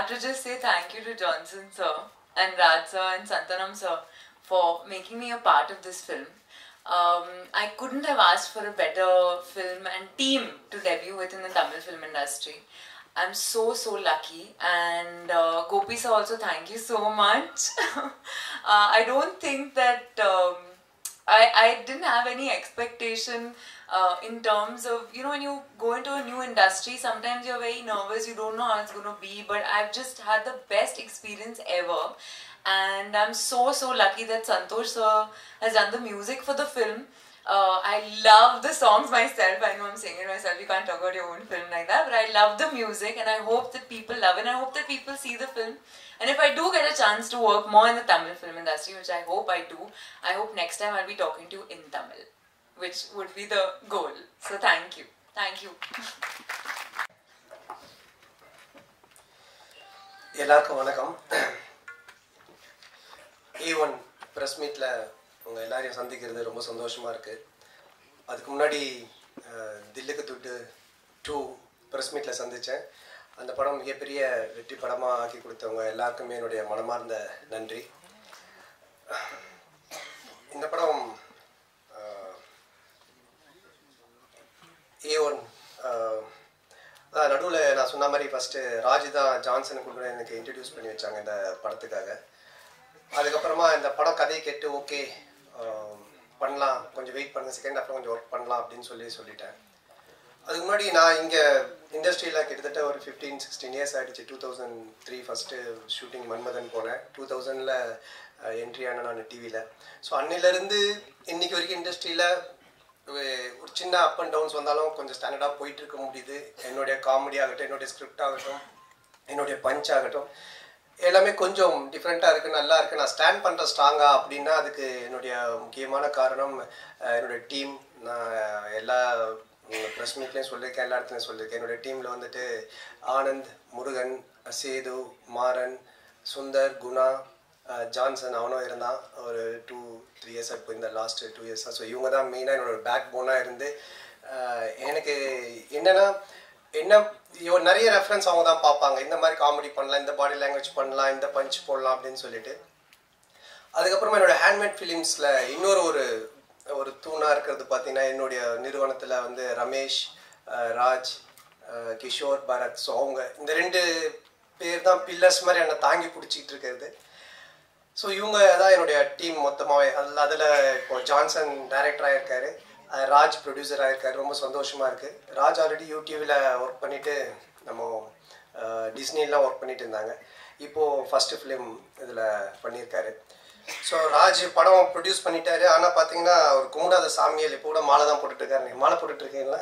have to just say thank you to Johnson sir and Raj sir and Santanam sir for making me a part of this film. Um, I couldn't have asked for a better film and team to debut with in the Tamil film industry. I'm so so lucky, and uh, Gopi sir also thank you so much. uh, I don't think that um, I I didn't have any expectation uh, in terms of you know when you go into a new industry, sometimes you're very nervous, you don't know how it's going to be. But I've just had the best experience ever, and I'm so so lucky that Santosh sir has done the music for the film. Uh, I love the songs myself. I know I'm saying it myself. You can't talk about your own film like that, but I love the music, and I hope that people love it. And I hope that people see the film. And if I do get a chance to work more in the Tamil film industry, which I hope I do, I hope next time I'll be talking to you in Tamil, which would be the goal. So thank you, thank you. எல்லாருக்கும் வணக்கம் ஏ one press மீட்டில் உங்கள் எல்லாரையும் சந்திக்கிறது ரொம்ப சந்தோஷமாக இருக்குது அதுக்கு முன்னாடி அஹ், தில்லுக்கு துட்டு டூ ப்ரெஸ் மீட்டில் சந்தித்தேன் அந்த படம் மிகப்பெரிய வெற்றி படமாக ஆக்கி கொடுத்தவங்க எல்லாருக்குமே என்னுடைய மனமார்ந்த நன்றி இந்த படம் ஏ ஒன் நடுவில் நான் சொன்ன மாதிரி ஃபஸ்ட்டு ராஜ் தான் ஜான்சனை கொண்டு வந்து எனக்கு இன்ட்ரடியூஸ் பண்ணி வச்சாங்க இந்த படத்துக்காக அதுக்கப்புறமா இந்த படம் கதையை கேட்டு ஓகே பண்ணலாம் கொஞ்சம் வெயிட் பண்ணுங்க செகண்ட் ஹாஃபில் கொஞ்சம் ஒர்க் பண்ணலாம் அப்படின்னு சொல்லி சொல்லிட்டேன் அதுக்கு முன்னாடி நான் இங்கே இண்டஸ்ட்ரியில் கிட்டத்தட்ட ஒரு ஃபிஃப்டீன் சிக்ஸ்டீன் இயர்ஸ் ஆகிடுச்சு two thousand three first shooting Manmadhan போனேன் டூ தௌசண்டில் என்ட்ரி ஆனேன் நான் டிவியில் ஸோ அன்னிலேருந்து இன்னைக்கு வரைக்கும் இண்டஸ்ட்ரியில் ஒரு சின்ன அப் அண்ட் டவுன்ஸ் வந்தாலும் கொஞ்சம் ஸ்டாண்டர்டாக போயிட்டு இருக்க முடியுது என்னுடைய காமெடி ஆகட்டும் என்னுடைய ஸ்கிரிப்ட் ஆகட்டும் என்னுடைய பஞ்ச் ஆகட்டும் எல்லாமே கொஞ்சம் டிஃப்ரெண்ட்டாக இருக்குது நல்லா இருக்குது நான் ஸ்டாண்ட் பண்ணுற ஸ்ட்ராங்கா அப்படின்னா அதுக்கு என்னுடைய முக்கியமான காரணம் அஹ், என்னுடைய டீம் நான் எல்லா ப்ரெஸ் மீட்லேயும் சொல்லியிருக்கேன் எல்லா இடத்துலையும் சொல்லியிருக்கேன் என்னுடைய டீமில் வந்துட்டு ஆனந்த் முருகன் சேது மாறன் சுந்தர் குணா அஹ், ஜான்சன் அவனும் இருந்தான் ஒரு டூ த்ரீ இயர்ஸ் இப்போ இந்த லாஸ்ட் டூ இயர்ஸாக ஸோ இவங்க தான் மெயினாக என்னோட பேக் போனாக இருந்து அஹ், எனக்கு என்னென்னா என்ன இவ- நிறைய ரெஃபரன்ஸ் அவங்க தான் பார்ப்பாங்க இந்த மாதிரி காமெடி பண்ணலாம் இந்த பாடி லாங்குவேஜ் பண்ணலாம் இந்த பஞ்ச் போடலாம் அப்படின்னு சொல்லிட்டு அதுக்கப்புறமா என்னோட ஹேண்ட்மேட் ஃபிலிம்ஸில் இன்னொரு ஒரு ஒரு தூணாக இருக்கிறது பார்த்தீங்கன்னா என்னுடைய நிறுவனத்தில் வந்து ரமேஷ் அஹ், ராஜ் அஹ், கிஷோர் பரத் ஸோ அவங்க இந்த ரெண்டு பேர் தான் பில்லர்ஸ் மாதிரி என்னை தாங்கி பிடிச்சிட்டு இருக்கிறது ஸோ இவங்க தான் என்னுடைய டீம் மொத்தமாகவே அதில் அதில் இப்போ ஜான்சன் டைரக்டராக இருக்காரு அஹ் ராஜ் ப்ரொடியூசராக இருக்காரு ரொம்ப சந்தோஷமாக இருக்குது ராஜ் ஆல்ரெடி யூடியூவில் ஒர்க் பண்ணிவிட்டு நம்ம டிஸ்னிலாம் ஒர்க் பண்ணிட்டு இருந்தாங்க இப்போது ஃபஸ்ட்டு ஃபிலிம் இதில் பண்ணியிருக்காரு ஸோ ராஜ் படம் ப்ரொடியூஸ் பண்ணிட்டாரு ஆனால் பார்த்தீங்கன்னா ஒரு கும்பிடாத சாமியல் இப்போ கூட மாலை தான் போட்டுட்ருக்காரு நீங்கள் மாலை போட்டுட்ருக்கீங்களா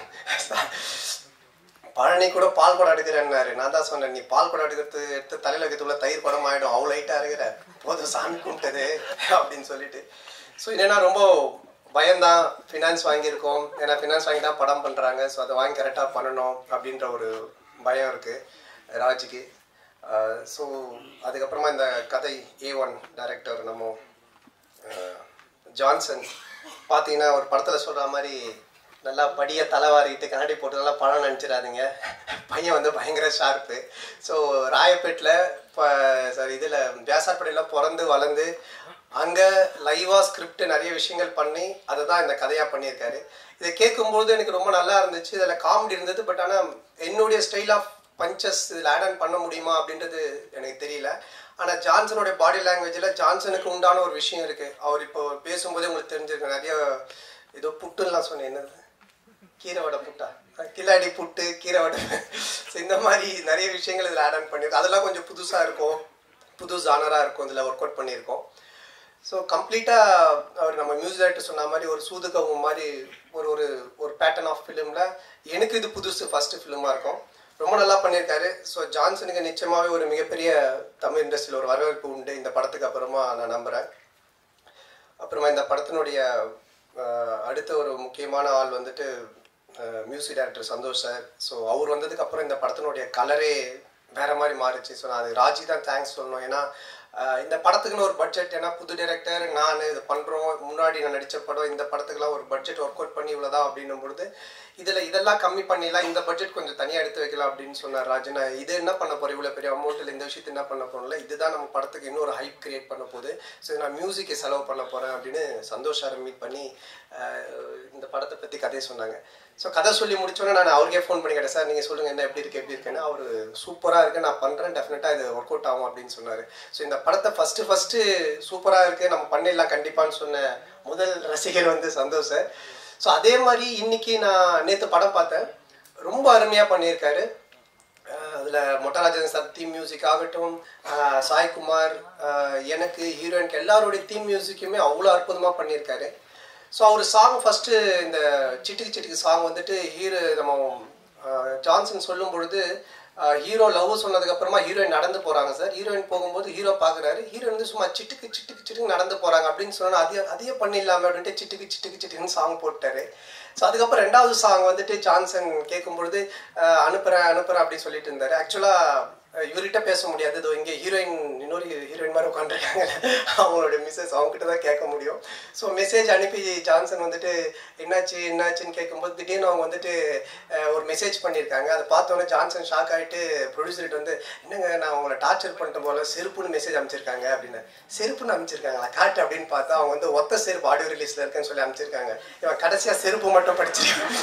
பழனி கூட பால் குடம் எடுக்கிறேன்னாரு நான் தான் சொன்னேன் நீ பால் குடம் எடுக்கிறது எடுத்து தலையில் வைக்கிறதுக்குள்ள தயிர் குடம் ஆகிடும் அவ்வளோ லைட்டாக இருக்கிற போதும் சாமி கும்பிட்டது அப்படின்னு சொல்லிட்டு ஸோ என்னன்னா ரொம்ப பயம்தான் ஃபினான்ஸ் வாங்கியிருக்கோம் ஏன்னா ஃபினான்ஸ் வாங்கி தான் படம் பண்ணுறாங்க ஸோ அதை வாங்கி கரெக்டாக பண்ணணும் அப்படின்ற ஒரு பயம் இருக்குது ராஜுக்கு ஸோ அதுக்கப்புறமா இந்த கதை ஏ ஒன் டைரக்டர் நம்ம அஹ், ஜான்சன் பார்த்தீங்கன்னா ஒரு படத்தில் சொல்கிற மாதிரி நல்லா படியை தலைவாரிட்டு கண்ணாடி போட்டு நல்லா படம் நினச்சிடாதீங்க பையன் வந்து பயங்கர ஷார்ப்பு ஸோ ராயப்பேட்டில் இப்போ சாரி இதில் வியாசார்பேட்டையில் பிறந்து வளர்ந்து அங்கே லைவாக ஸ்கிரிப்ட் நிறைய விஷயங்கள் பண்ணி அதை தான் இந்த கதையாக பண்ணியிருக்காரு இதை கேட்கும்போது எனக்கு ரொம்ப நல்லா இருந்துச்சு இதில் காமெடி இருந்தது பட் ஆனால் என்னுடைய ஸ்டைல் ஆஃப் பஞ்சஸ் இதில் ஆட் ஆன் பண்ண முடியுமா அப்படின்றது எனக்கு தெரியல ஆனால் ஜான்சனுடைய பாடி லாங்குவேஜில் ஜான்சனுக்கு உண்டான ஒரு விஷயம் இருக்குது அவர் இப்போ பேசும்போதே உங்களுக்கு தெரிஞ்சிருக்கு நிறைய ஏதோ புட்டுலாம் சொன்னேன் என்னது கீரை வடை புட்டா அஹ் கில்லாடி புட்டு கீரை வடை ஸோ இந்த மாதிரி நிறைய விஷயங்கள் இதில் ஆட் ஆன் பண்ணியிருக்கோம் அதெல்லாம் கொஞ்சம் புதுசாக இருக்கும் புது ஜானராக இருக்கும் இதில் ஒர்க் அவுட் பண்ணியிருக்கோம் ஸோ கம்ப்ளீட்டாக அவர் நம்ம மியூசிக் டைரக்டர் சொன்ன மாதிரி ஒரு சூதுகவும் மாதிரி ஒரு ஒரு ஒரு பேட்டர்ன் ஆஃப் ஃபிலிமில் எனக்கு இது புதுசு ஃபஸ்ட்டு ஃபிலிமாக இருக்கும் ரொம்ப நல்லா பண்ணியிருக்காரு ஸோ ஜான்சனுக்கு நிச்சயமாகவே ஒரு மிகப்பெரிய தமிழ் இண்டஸ்ட்ரியில் ஒரு வரவேற்பு உண்டு இந்த படத்துக்கு அப்புறமா நான் நம்புகிறேன் அப்புறமா இந்த படத்தினுடைய அஹ், அடுத்த ஒரு முக்கியமான ஆள் வந்துட்டு music director Santhosh sir so அவர் வந்ததுக்கு அப்புறம் இந்த படத்தினுடைய கலரே வேற மாதிரி மாறிச்சு ஸோ நான் அது ராஜி தான் தேங்க்ஸ் சொல்லணும் ஏன்னா ஆஹ் இந்த படத்துக்குன்னு ஒரு பட்ஜெட் ஏன்னா புது டைரக்டர் நான் இது பண்ணுறோம் முன்னாடி நான் நடித்த படம் இந்த படத்துக்குலாம் ஒரு பட்ஜெட் ஒர்க் அவுட் பண்ணி இவ்வளோதான் அப்படின்னும் பொழுது இதில் இதெல்லாம் கம்மி பண்ணிடலாம் இந்த பட்ஜெட் கொஞ்சம் தனியாக எடுத்து வைக்கலாம் அப்படின்னு சொன்னார் ராஜன் இது என்ன பண்ண போகிறோம் இவ்வளோ பெரிய அமௌண்ட்டில் இந்த விஷயத்தை என்ன பண்ண போகிறோம்ல இதுதான் நம்ம படத்துக்கு இன்னொரு ஹைப் கிரியேட் பண்ண போகுது ஸோ நான் மியூசிக்கை செலவு பண்ண போகிறேன் அப்படின்னு சந்தோஷ் சாரை மீட் பண்ணி ஆஹ் இந்த படத்தை பற்றி கதையை சொன்னாங்க ஸோ கதை சொல்லி முடிச்சோன்னே நான் அவருக்கே ஃபோன் பண்ணி கேட்டேன் சார் நீங்கள் சொல்லுங்கள் என்ன எப்படி இருக்கு எப்படி இருக்குன்னு அவர் சூப்பராக இருக்கு நான் பண்ணுறேன் டெஃபினட்டாக இது ஒர்க் அவுட் ஆகும் அப்படின்னு சொன்னார் ஸோ இந்த படத்தை ஃபஸ்ட்டு ஃபஸ்ட்டு சூப்பராக இருக்குது நம்ம பண்ணிடலாம் கண்டிப்பான்னு சொன்ன முதல் ரசிகர் வந்து சந்தோஷ் சார் ஸோ அதே மாதிரி இன்னைக்கு நான் நேற்று படம் பார்த்தேன் ரொம்ப அருமையாக பண்ணியிருக்காரு அதில் மொட்டராஜன் சார் தீம் மியூசிக் ஆகட்டும் ஆஹ் சாய்குமார் ஆஹ் எனக்கு ஹீரோயினுக்கு எல்லாருடைய தீம் மியூசிக்குமே அவ்வளோ அற்புதமாக பண்ணியிருக்காரு ஸோ அவர் சாங் ஃபஸ்ட்டு இந்த சிட்டுக்கு சிட்டுக்கு சாங் வந்துட்டு ஹீரோ நம்ம ஆஹ் ஜான்சன் சொல்லும் பொழுது ஹீரோ லவ் சொன்னதுக்கு அப்புறமா ஹீரோயின் நடந்து போறாங்க சார் ஹீரோயின் போகும்போது ஹீரோ பாக்குறாரு ஹீரோயின் வந்து சும்மா சிட்டுக்கு சிட்டுக்கு சிட்டுக்கு நடந்து போறாங்க அப்படின்னு சொன்னா அதையே அதையே பண்ணிடலாமே அப்படின்ட்டு சிட்டுக்கு சிட்டுக்கு சிட்டுக்குன்னு சாங் போட்டாரு ஸோ அதுக்கப்புறம் ரெண்டாவது சாங் வந்துட்டு ஜான்சன் கேட்கும் பொழுது ஆஹ் அனுப்புறேன் அனுப்புறேன் அப்படின்னு சொல்லிட்டு இருந்தாரு ஆக்சுவலா இவர்கிட்ட பேச முடியாது இதோ இங்கே ஹீரோயின் இன்னொரு ஹீரோயின் மாதிரி உட்காந்துருக்காங்க அவங்களோட மிஸ்ஸஸ் அவங்ககிட்ட தான் கேட்க முடியும் ஸோ மெசேஜ் அனுப்பி ஜான்சன் வந்துட்டு என்னாச்சு என்னாச்சுன்னு கேட்கும்போது திடீர்னு அவங்க வந்துட்டு அஹ், ஒரு மெசேஜ் பண்ணியிருக்காங்க அதை பார்த்தோன்னே ஜான்சன் ஷாக் ஆகிட்டு ப்ரொடியூசர்கிட்ட வந்து என்னங்க நான் உங்களை டார்ச்சர் பண்ணிட்ட போல செருப்புன்னு மெசேஜ் அமைச்சிருக்காங்க அப்படின்னு செருப்புன்னு அமைச்சிருக்காங்களா காட்டு அப்படின்னு பார்த்தா அவங்க வந்து ஒத்த செருப்பு ஆடியோ ரிலீஸில் இருக்குன்னு சொல்லி அமைச்சிருக்காங்க இவன் கடைசியாக செருப்பு மட்டும் படிச்சிருக்கான்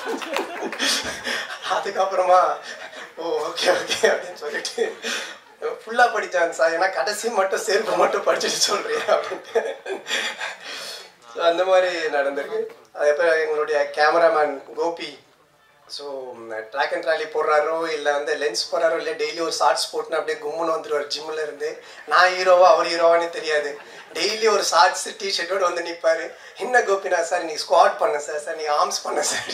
அதுக்கப்புறமா ஓ ஓகே ஓகே அப்படின்னு சொல்லிட்டு ஃபுல்லாக படித்தான் சார் ஏன்னா கடைசி மட்டும் செருப்பு மட்டும் படிச்சுட்டு சொல்றியா அப்படின்ட்டு ஸோ அந்த மாதிரி நடந்திருக்கு அதுக்கப்புறம் எங்களுடைய cameraman Gopi so track and trolley போடுறாரோ இல்லை வந்து லென்ஸ் போடுறாரோ இல்லை டெய்லி ஒரு ஷார்ட்ஸ் போட்டுன்னு அப்படியே கும்முன்னு வந்துடுவார் ஜிம்மில் இருந்து நான் ஹீரோவா அவர் ஹீரோவான்னு தெரியாது டெய்லி ஒரு ஷார்ட்ஸ் டிஷர்ட்டோடு வந்து நிற்பார் என்ன கோபினா சார் நீ ஸ்குவாட் பண்ண சார் சார் நீ ஆர்ம்ஸ் பண்ண சார்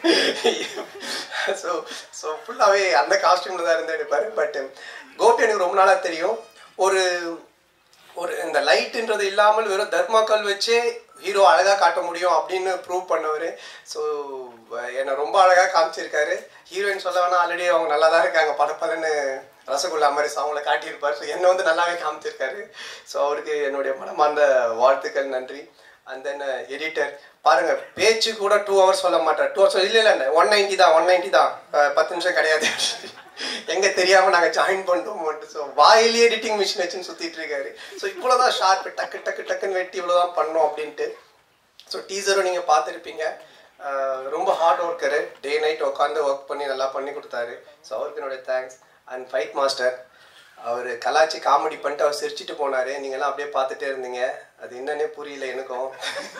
ஸோ ஸோ ஃபுல்லாகவே அந்த காஸ்டியூமில் தான் இருந்து எடுப்பார் பட் கோபி எனக்கு ரொம்ப நாளாக தெரியும் ஒரு ஒரு இந்த லைட்டுன்றது இல்லாமல் வெறும் தர்மாக்கல் வச்சே ஹீரோ அழகாக காட்ட முடியும் அப்படின்னு ப்ரூவ் பண்ணவர் ஸோ என்னை ரொம்ப அழகாக காமிச்சிருக்காரு ஹீரோயின் சொல்ல வேணா ஆல்ரெடி அவங்க நல்லா தான் இருக்காங்க படப்படன்னு ரசகுல்லா மாதிரி சாங்ல காட்டியிருப்பார் ஸோ என்னை வந்து நல்லாவே காமிச்சிருக்காரு ஸோ அவருக்கு என்னுடைய மனமார்ந்த வாழ்த்துக்கள் நன்றி அண்ட் தென் எடிட்டர் பாருங்க பேச்சு கூட டூ ஹவர்ஸ் சொல்ல மாட்டார் டூ ஹவர்ஸ் இல்லை இல்லை ஒன் நைன்ட்டி தான் ஒன் நைன்ட்டி தான் அஹ் பத்து நிமிஷம் கிடையாது எங்க தெரியாம நாங்க ஜாயின் பண்ணிட்டோம் ஸோ வாயிலே எடிட்டிங் மிஷின் வச்சுன்னு சுத்திட்டு இருக்காரு ஸோ இவ்வளவுதான் ஷார்ப் டக்கு டக்கு டக்குன்னு வெட்டி இவ்வளவுதான் பண்ணோம் அப்படின்ட்டு ஸோ டீசரும் நீங்க பார்த்துருப்பீங்க அஹ் ரொம்ப ஹார்ட் ஒர்க்கரு டே நைட் உட்காந்து ஒர்க் பண்ணி நல்லா பண்ணி கொடுத்தாரு ஸோ அவருக்கு என்னுடைய தேங்க்ஸ் அண்ட் ஃபைட் மாஸ்டர் அவர் கலாச்சி காமெடி பண்ணிட்டு அவர் சிரிச்சிட்டு போனாரு நீங்களாம் அப்படியே பார்த்துட்டே இருந்தீங்க அது என்னன்னே புரியல எனக்கும்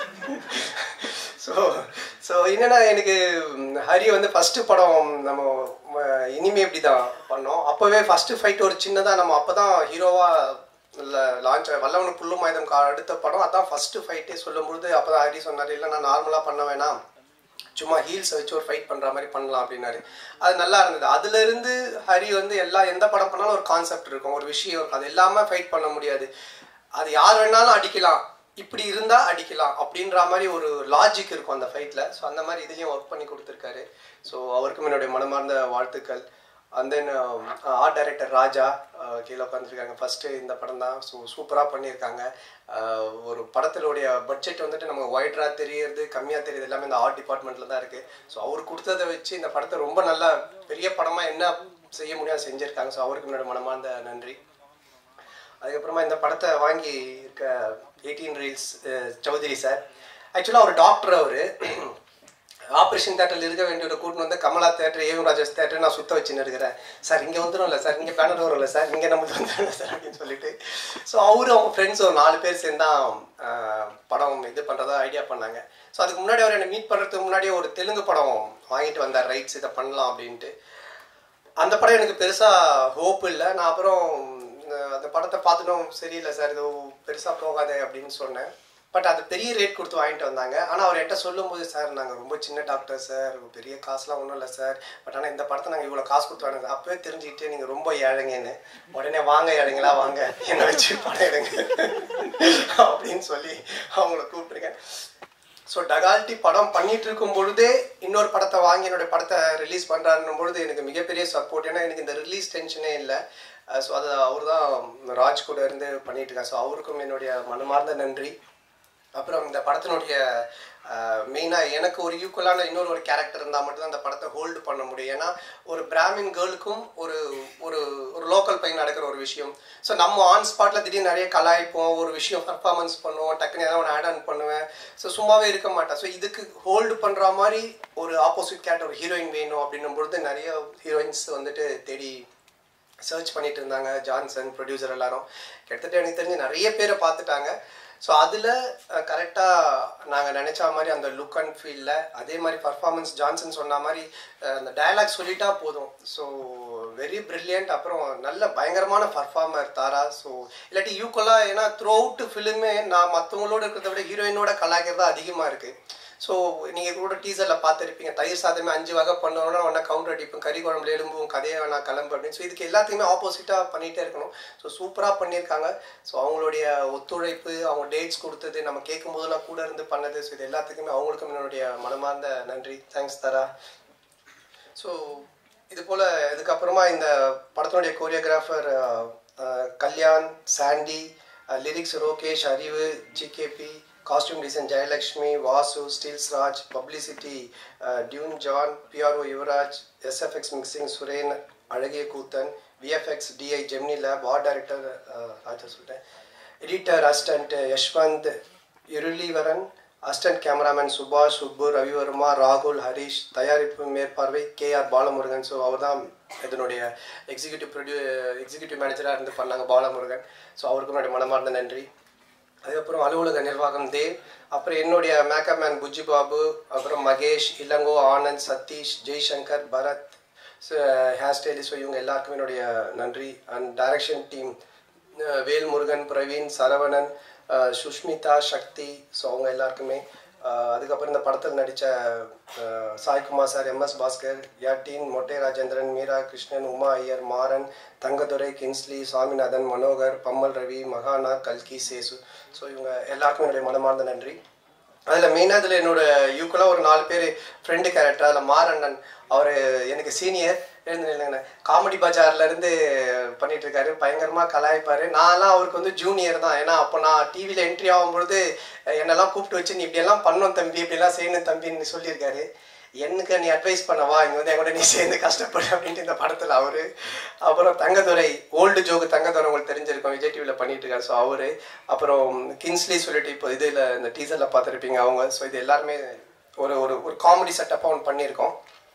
ஸோ ஸோ என்னன்னா எனக்கு ம், ஹரி வந்து ஃபர்ஸ்ட் படம் நம்ம ம, இனிமே இப்படி தான் பண்ணோம் அப்போவே ஃபர்ஸ்ட் ஃபைட் ஒரு சின்னதாக நம்ம அப்போ தான் ஹீரோவாக லான்ச் வல்லவனு புல்லும் ஆயுதம் கா- அடுத்த படம் அதான் ஃபர்ஸ்ட் ஃபைட்டே சொல்லும்பொழுது அப்போ தான் ஹரி சொன்னார் இல்லை நான் நார்மலாக பண்ண வேணாம் சும்மா ஹீல்ஸ் வச்சு ஒரு ஃபைட் பண்ற மாதிரி பண்ணலாம் அப்படின்னாரு அது நல்லா இருந்தது அதுல இருந்து ஹரி வந்து எல்லா எந்த படம் பண்ணாலும் ஒரு கான்செப்ட் இருக்கும் ஒரு விஷயம் இருக்கும் அது இல்லாம ஃபைட் பண்ண முடியாது அது யார் வேணாலும் அடிக்கலாம் இப்படி இருந்தா அடிக்கலாம் அப்படின்ற மாதிரி ஒரு லாஜிக் இருக்கும் அந்த ஃபைட்ல ஸோ அந்த மாதிரி இதுலயும் ஒர்க் பண்ணி கொடுத்துருக்காரு ஸோ அவருக்கும் என்னுடைய மனமார்ந்த வாழ்த்துக்கள் and then art director Raja அஹ், கீழே உட்காந்துருக்காங்க ஃபர்ஸ்ட்டு இந்த படம் தான் ஸோ சூப்பராக பண்ணியிருக்காங்க அஹ், ஒரு படத்தினுடைய பட்ஜெட் வந்துட்டு நமக்கு ஒய்டராக தெரியறது கம்மியாக தெரியுது எல்லாமே இந்த ஆர்ட் டிபார்ட்மெண்ட்டில் தான் இருக்குது ஸோ அவர் கொடுத்ததை வச்சு இந்த படத்தை ரொம்ப நல்லா பெரிய படமாக என்ன செய்ய முடியும் செஞ்சுருக்காங்க ஸோ அவருக்கு என்னோட மனமார்ந்த நன்றி அதுக்கப்புறமா இந்த படத்தை வாங்கி இருக்க எயிட்டீன் ரீல்ஸ் சௌத்ரி சார் ஆக்சுவலாக ஒரு டாக்டர் அவர் ஆப்ரேஷன் தேட்டரில் இருக்க வேண்டிய ஒரு கூட்டின்னு வந்து Kamala theatre AM Rajesh theatre நான் சுத்த வச்சுன்னு இருக்கிறேன் சார் இங்கே வந்துடும் இல்லை சார் இங்கே பேனர் வரும் இல்லை சார் இங்கே நம்மளுக்கு வந்துடும் சார் அப்படின்னு சொல்லிட்டு ஸோ அவரு அவங்க ஃப்ரெண்ட்ஸ் ஒரு நாலு பேர் சேர்ந்தா படம் இது பண்ணுறதா ஐடியா பண்ணாங்க ஸோ அதுக்கு முன்னாடி அவர் என்னை மீட் பண்ணுறதுக்கு முன்னாடியே ஒரு தெலுங்கு படம் வாங்கிட்டு வந்தார் ரைட்ஸ் இதை பண்ணலாம் அப்படின்ட்டு அந்த படம் எனக்கு பெருசாக ஹோப் இல்லை நான் அப்புறம் அஹ், அந்த படத்தை பார்த்துட்டும் சரியில்லை சார் இது பெருசாக போகாதே அப்படின்னு சொன்னேன் பட் அது பெரிய ரேட் கொடுத்து வாங்கிட்டு வந்தாங்க ஆனால் அவர் என்கிட்ட சொல்லும்போது சார் நாங்கள் ரொம்ப சின்ன டாக்டர் சார் பெரிய காசுலாம் ஒன்றும் இல்லை சார் பட் ஆனால் இந்த படத்தை நாங்கள் இவ்வளோ காசு கொடுத்து வாங்க அப்போவே தெரிஞ்சுக்கிட்டு நீங்கள் ரொம்ப ஏழைங்கன்னு உடனே வாங்க ஏழைங்களா வாங்க என்னை வச்சு படம் எடுங்க அப்படின்னு சொல்லி அவங்கள கூப்பிட்டுருக்கேன் ஸோ டகால்டி படம் பண்ணிட்டு இருக்கும் பொழுதே இன்னொரு படத்தை வாங்கி என்னுடைய படத்தை ரிலீஸ் பண்ணுறாருன்னும் பொழுது எனக்கு மிகப்பெரிய சப்போர்ட் ஏன்னா எனக்கு இந்த ரிலீஸ் டென்ஷனே இல்லை ஸோ அது அவர் தான் ராஜ் கூட இருந்து பண்ணிட்டு இருக்காரு ஸோ அவருக்கும் என்னுடைய மனமார்ந்த நன்றி அப்புறம் இந்த படத்தினுடைய மெயினாக எனக்கு ஒரு ஈக்குவலான இன்னொரு ஒரு கேரக்டர் இருந்தால் மட்டும்தான் அந்த படத்தை ஹோல்டு பண்ண முடியும் ஏன்னா ஒரு பிராமின் கேர்ளுக்கும் ஒரு ஒரு ஒரு லோக்கல் பையன் நடக்கிற ஒரு விஷயம் ஸோ நம்ம ஆன் ஸ்பாட்டில் திடீர்னு நிறைய கலாய்ப்போம் ஒரு விஷயம் பர்ஃபார்மன்ஸ் பண்ணுவோம் டக்குன்னு ஏதாவது ஒன்று ஆட் ஆன் பண்ணுவேன் ஸோ சும்மாவே இருக்க மாட்டேன் ஸோ இதுக்கு ஹோல்டு பண்ணுற மாதிரி ஒரு ஆப்போசிட் கேரக்டர் ஒரு ஹீரோயின் வேணும் அப்படின்னும் பொழுது நிறைய ஹீரோயின்ஸ் வந்துட்டு தேடி சர்ச் பண்ணிட்டு இருந்தாங்க ஜான்சன் ப்ரொடியூசர் எல்லாரும் கிட்டத்தட்ட எனக்கு தெரிஞ்சு நிறைய பேரை பார்த்துட்டாங்க ஸோ அதில் கரெக்டாக நாங்கள் நினச்ச மாதிரி அந்த லுக் அண்ட் ஃபீலில் அதே மாதிரி பர்ஃபார்மன்ஸ் ஜான்சன் சொன்ன மாதிரி அஹ், அந்த டயலாக் சொல்லிட்டா போதும் ஸோ வெரி பிரில்லியன்ட் அப்புறம் நல்ல பயங்கரமான பர்ஃபார்மர் தாரா ஸோ இல்லாட்டி ஈக்குவலாக ஏன்னா த்ரூ அவுட் ஃபிலிமே நான் மற்றவங்களோட இருக்கிறத விட ஹீரோயினோட கலாய்க்கிறது தான் அதிகமாக இருக்குது ஸோ நீங்கள் கூட டீசரில் பார்த்துருப்பீங்க தயிர் சாதமே அஞ்சு வகை பண்ணோன்னா ஒன்றா கவுண்டர் அடிப்போம் கறி குழம்புல எலும்பும் கதையை வேணா கிளம்பு அப்படின்னு ஸோ இதுக்கு எல்லாத்தையுமே ஆப்போசிட்டாக பண்ணிகிட்டே இருக்கணும் ஸோ சூப்பராக பண்ணியிருக்காங்க ஸோ அவங்களுடைய ஒத்துழைப்பு அவங்க டேட்ஸ் கொடுத்தது நம்ம கேட்கும் போதெல்லாம் கூட இருந்து பண்ணது ஸோ இது எல்லாத்துக்குமே அவங்களுக்கும் என்னுடைய மனமார்ந்த நன்றி தேங்க்ஸ் தரா ஸோ இது போல் இதுக்கப்புறமா இந்த படத்தினுடைய choreographer Kalyan Sandy lyrics Rokesh Arivu GKB costume design Jayalakshmi Vasu stills Raj publicity tune John PRO Yuvaraj SFX mixing Suren அழகிய Koothan VFX DI Gemini lab art director Raja சொல்லிட்டேன் editor assistant Yashwanth Irulivaran assistant cameraman Subash Subbu Ravivarma ராகுல் ஹரிஷ் தயாரிப்பு மேற்பார்வை கே ஆர் பாலமுருகன் ஸோ அவர் தான் இதனுடைய எக்ஸிக்யூட்டிவ் ப்ரொடியூ எக்ஸிக்யூட்டிவ் மேனேஜராக இருந்து பண்ணாங்க பாலமுருகன் ஸோ அவருக்கும் என்னுடைய மனமார்ந்த நன்றி அதுக்கப்புறம் அலுவலக நிர்வாகம் தேவ் அப்புறம் என்னுடைய மேக்கப் மேன் புஜ்ஜி பாபு அப்புறம் Mahesh Ilango Anand Satish Jaishankar Bharat hair stylist so இவங்க எல்லாருக்குமே என்னுடைய நன்றி and direction team Vel Murugan Praveen Saravanan ah, Sushmita Sakthi so அவங்க எல்லாருக்குமே அஹ், அதுக்கப்புறம் இந்த படத்தில் நடித்த சாய்குமார் சார் எம்எஸ் பாஸ்கர் யாட்டீன் மொட்டை ராஜேந்திரன் மீரா கிருஷ்ணன் உமா ஐயர் மாறன் தங்கதுரை கின்ஸ்லி சாமிநாதன் மனோகர் பம்மல் ரவி மகானா கல்கி சேசு ஸோ இவங்க எல்லாருக்கும் என்னுடைய மனமார்ந்த நன்றி அதில் மெயினாக இதில் என்னோட யூக்குவலாக ஒரு நாலு பேர் ஃப்ரெண்டு கேரக்டர் அதில் மாரண்ணன் அவர் எனக்கு சீனியர் எழுந்து இல்லைங்கண்ணே காமெடி பஜார்லேருந்து பண்ணிட்டு இருக்காரு பயங்கரமாக கலாய்ப்பார் நான்லாம் அவருக்கு வந்து ஜூனியர் தான் ஏன்னா அப்போ நான் டிவியில் என்ட்ரி ஆகும்பொழுது என்னெல்லாம் கூப்பிட்டு வச்சு நீ இப்படியெல்லாம் பண்ணணும் தம்பி இப்படியெல்லாம் செய்யணும் தம்பின்னு சொல்லியிருக்காரு எனக்கு நீ அட்வைஸ் பண்ணவா இங்கே வந்து என் கூட நீ சேர்ந்து கஷ்டப்படு அப்படின்ட்டு இந்த படத்தில் அவரு அப்புறம் தங்கதுரை ஓல்டு ஜோக்கு தங்கதுரை உங்களுக்கு தெரிஞ்சிருக்கும் விஜய் டிவியில் பண்ணிட்டு இருக்காரு ஸோ அவரு அப்புறம் கின்ஸ்லி சொல்லிட்டு இப்போ இதில் இந்த டீசரில் பார்த்துருப்பீங்க அவங்க ஸோ இது எல்லாருமே ஒரு ஒரு ஒரு காமெடி செட்டப்பாக ஒன்று பண்ணியிருக்கோம்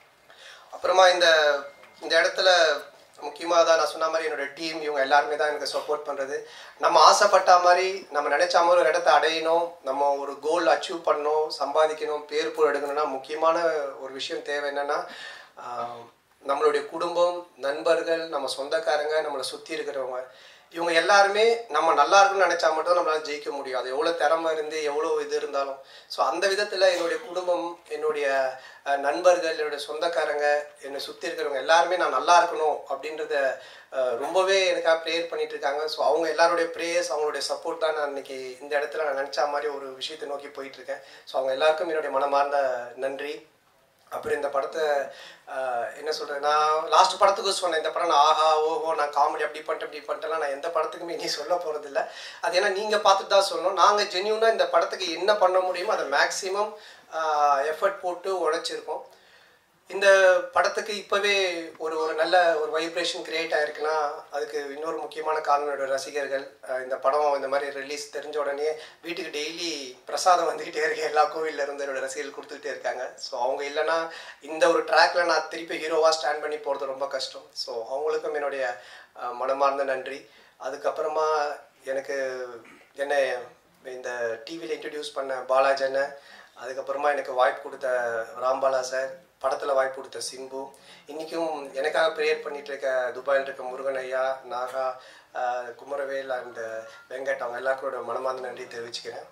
அப்புறமா இந்த இந்த இடத்துல முக்கியமாக தான் நான் சொன்ன மாதிரி என்னோட டீம் இவங்க எல்லாருமே தான் எனக்கு சப்போர்ட் பண்ணுறது நம்ம ஆசைப்பட்ட மாதிரி நம்ம நினைச்ச மாதிரி ஒரு இடத்த அடையணும் நம்ம ஒரு கோல் அச்சீவ் பண்ணணும் சம்பாதிக்கணும் பேர் புகழ் எடுக்கணும்னா முக்கியமான ஒரு விஷயம் தேவை என்னன்னா ஆஹ், நம்மளுடைய குடும்பம் நண்பர்கள் நம்ம சொந்தக்காரங்க நம்மளை சுற்றி இருக்கிறவங்க இவங்க எல்லாருமே நம்ம நல்லா இருக்குன்னு நினைச்சா மட்டும் நம்மளால ஜெயிக்க முடியும் அது எவ்வளோ திறமை இருந்து எவ்வளோ இது இருந்தாலும் ஸோ அந்த விதத்தில் என்னுடைய குடும்பம் என்னுடைய அஹ், நண்பர்கள் என்னுடைய சொந்தக்காரங்க என்னை சுற்றி இருக்கிறவங்க எல்லாருமே நான் நல்லா இருக்கணும் அப்படின்றத அஹ், ரொம்பவே எனக்காக ப்ரேயர் பண்ணிட்டு இருக்காங்க ஸோ அவங்க எல்லாருடைய ப்ரேயர்ஸ் அவங்களுடைய சப்போர்ட் தான் நான் இன்னைக்கு இந்த இடத்துல நான் நினச்ச மாதிரி ஒரு விஷயத்தை நோக்கி போயிட்டு இருக்கேன் ஸோ அவங்க எல்லாருக்கும் என்னுடைய மனமார்ந்த நன்றி அப்புறம் இந்த படத்தை ஆஹ், என்ன சொல்றது நான் லாஸ்ட் படத்துக்கு சொன்னேன் இந்த படம் நான் ஆஹா ஓஹோ நான் காமெடி அப்படி பண்ணிட்டேன் இப்படி பண்ணிட்டேன் நான் எந்த படத்துக்குமே இனி சொல்ல போகிறதில்ல அது ஏன்னா நீங்கள் பார்த்துட்டு தான் சொல்லணும் நாங்கள் ஜென்யூனாக இந்த படத்துக்கு என்ன பண்ண முடியுமோ அதை மேக்ஸிமம் எஃபர்ட் போட்டு உழைச்சிருக்கோம் இந்த படத்துக்கு இப்போவே ஒரு ஒரு நல்ல ஒரு வைப்ரேஷன் கிரியேட் ஆயிருக்குன்னா அதுக்கு இன்னொரு முக்கியமான காரணம் என்னோட ரசிகர்கள் அஹ் இந்த படம் இந்த மாதிரி ரிலீஸ் தெரிஞ்ச உடனே வீட்டுக்கு டெய்லி பிரசாதம் வந்துக்கிட்டே இருக்கு எல்லா கோவில்ல இருந்து என்னோட ரசிகர்கள் கொடுத்துக்கிட்டே இருக்காங்க ஸோ அவங்க இல்லைன்னா இந்த ஒரு ட்ராக்ல நான் திருப்பி ஹீரோவாக ஸ்டாண்ட் பண்ணி போகிறது ரொம்ப கஷ்டம் ஸோ அவங்களுக்கும் என்னுடைய அஹ், மனமார்ந்த நன்றி அதுக்கப்புறமா எனக்கு என்னை இந்த டிவியில் இன்ட்ரடியூஸ் பண்ண பாலாஜி அண்ணன் அதுக்கப்புறமா எனக்கு வாய்ப்பு கொடுத்த ராம்பாலா சார் படத்தில் வாய்ப்பு கொடுத்த சிம்பு இன்றைக்கும் எனக்காக ப்ரேயர் பண்ணிட்டு இருக்க துபாயில் இருக்க முருகன் ஐயா நாகா ஆஹ் குமரவேல் அண்ட் வெங்கட் அவங்க எல்லாருக்கும் மனமார்ந்த நன்றி தெரிவிச்சுக்கிறேன்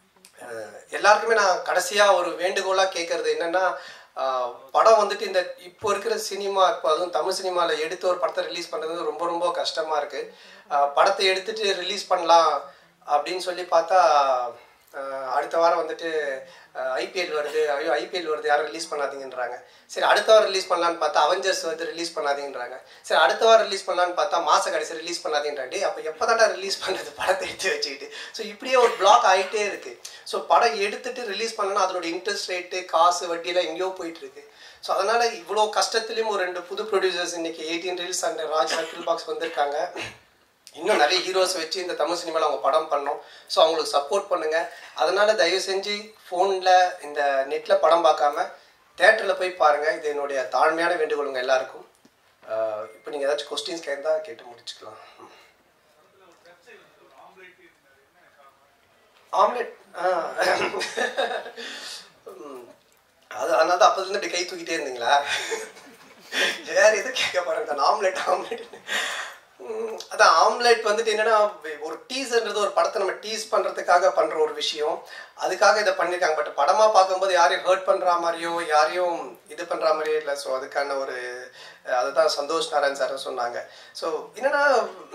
அஹ் எல்லாருக்குமே நான் கடைசியாக ஒரு வேண்டுகோளாக கேட்கறது என்னன்னா ஆஹ் படம் வந்துட்டு இந்த இப்போ இருக்கிற சினிமா இப்போ அதுவும் தமிழ் சினிமாவில் எடுத்து ஒரு படத்தை ரிலீஸ் பண்ணுறது ரொம்ப ரொம்ப கஷ்டமாக இருக்குது படத்தை எடுத்துட்டு ரிலீஸ் பண்ணலாம் அப்படின்னு சொல்லி பார்த்தா அஹ் அடுத்த வாரம் வந்துட்டு ஐபிஎல் வருது ஐயோ ஐபிஎல் வருது யாரும் ரிலீஸ் பண்ணாதீங்கன்றாங்க சரி அடுத்த வாரம் ரிலீஸ் பண்ணலான்னு பார்த்தா அவெஞ்சர்ஸ் வந்து ரிலீஸ் பண்ணாதீங்கன்றாங்க சரி அடுத்த வாரம் ரிலீஸ் பண்ணலான்னு பார்த்தா மாச கடைசி ரிலீஸ் பண்ணாதீங்கன்றாங்க டேய், அப்போ எப்போ தாண்டா ரிலீஸ் பண்ணுறது படத்தை எடுத்து வச்சுக்கிட்டு ஸோ இப்படியே ஒரு பிளாக் ஆகிட்டே இருக்கு ஸோ படம் எடுத்துட்டு ரிலீஸ் பண்ணனா அதோட இன்ட்ரெஸ்ட் ரேட்டு காசு வட்டியெல்லாம் எங்கேயோ போயிட்டு இருக்கு ஸோ அதனால இவ்வளோ கஷ்டத்துலேயும் ஒரு ரெண்டு புது ப்ரொடியூசர்ஸ் இன்னைக்கு eighteen reels and Raj circle box வந்திருக்காங்க இன்னும் நிறைய ஹீரோஸ் வச்சு இந்த தமிழ் சினிமாவில் அவங்க படம் பண்ணோம் ஸோ அவங்களுக்கு சப்போர்ட் பண்ணுங்க அதனால தயவு செஞ்சு ஃபோனில் இந்த நெட்டில் படம் பார்க்காம தேட்டரில் போய் பாருங்க இது என்னுடைய தாழ்மையான வேண்டுகோளுங்க எல்லாருக்கும் இப்போ நீங்கள் ஏதாச்சும் கொஸ்டின்ஸ் கேட்டா கேட்டு முடிச்சுக்கலாம் ஆம்லெட் அது அதனால தான் அப்போதுலேருந்து இப்படி கை தூக்கிட்டே இருந்தீங்களா வேற எதுவும் கேட்க பாருங்க ஆம்லெட் ஆம்லெட் உம், அதான் ஆம்லெட் வந்துட்டு என்னன்னா ஒரு டீசர்ன்றது ஒரு படத்தை நம்ம டீஸ் பண்றதுக்காக பண்ற ஒரு விஷயம் அதுக்காக இதை பண்ணியிருக்காங்க பட் படமா பார்க்கும்போது யாரையும் ஹர்ட் பண்ற மாதிரியோ யாரையும் இது பண்ற மாதிரியோ இல்லை ஸோ அதுக்கான ஒரு அஹ், அதுதான் சந்தோஷ் நாராயண் சார் சொன்னாங்க ஸோ என்னன்னா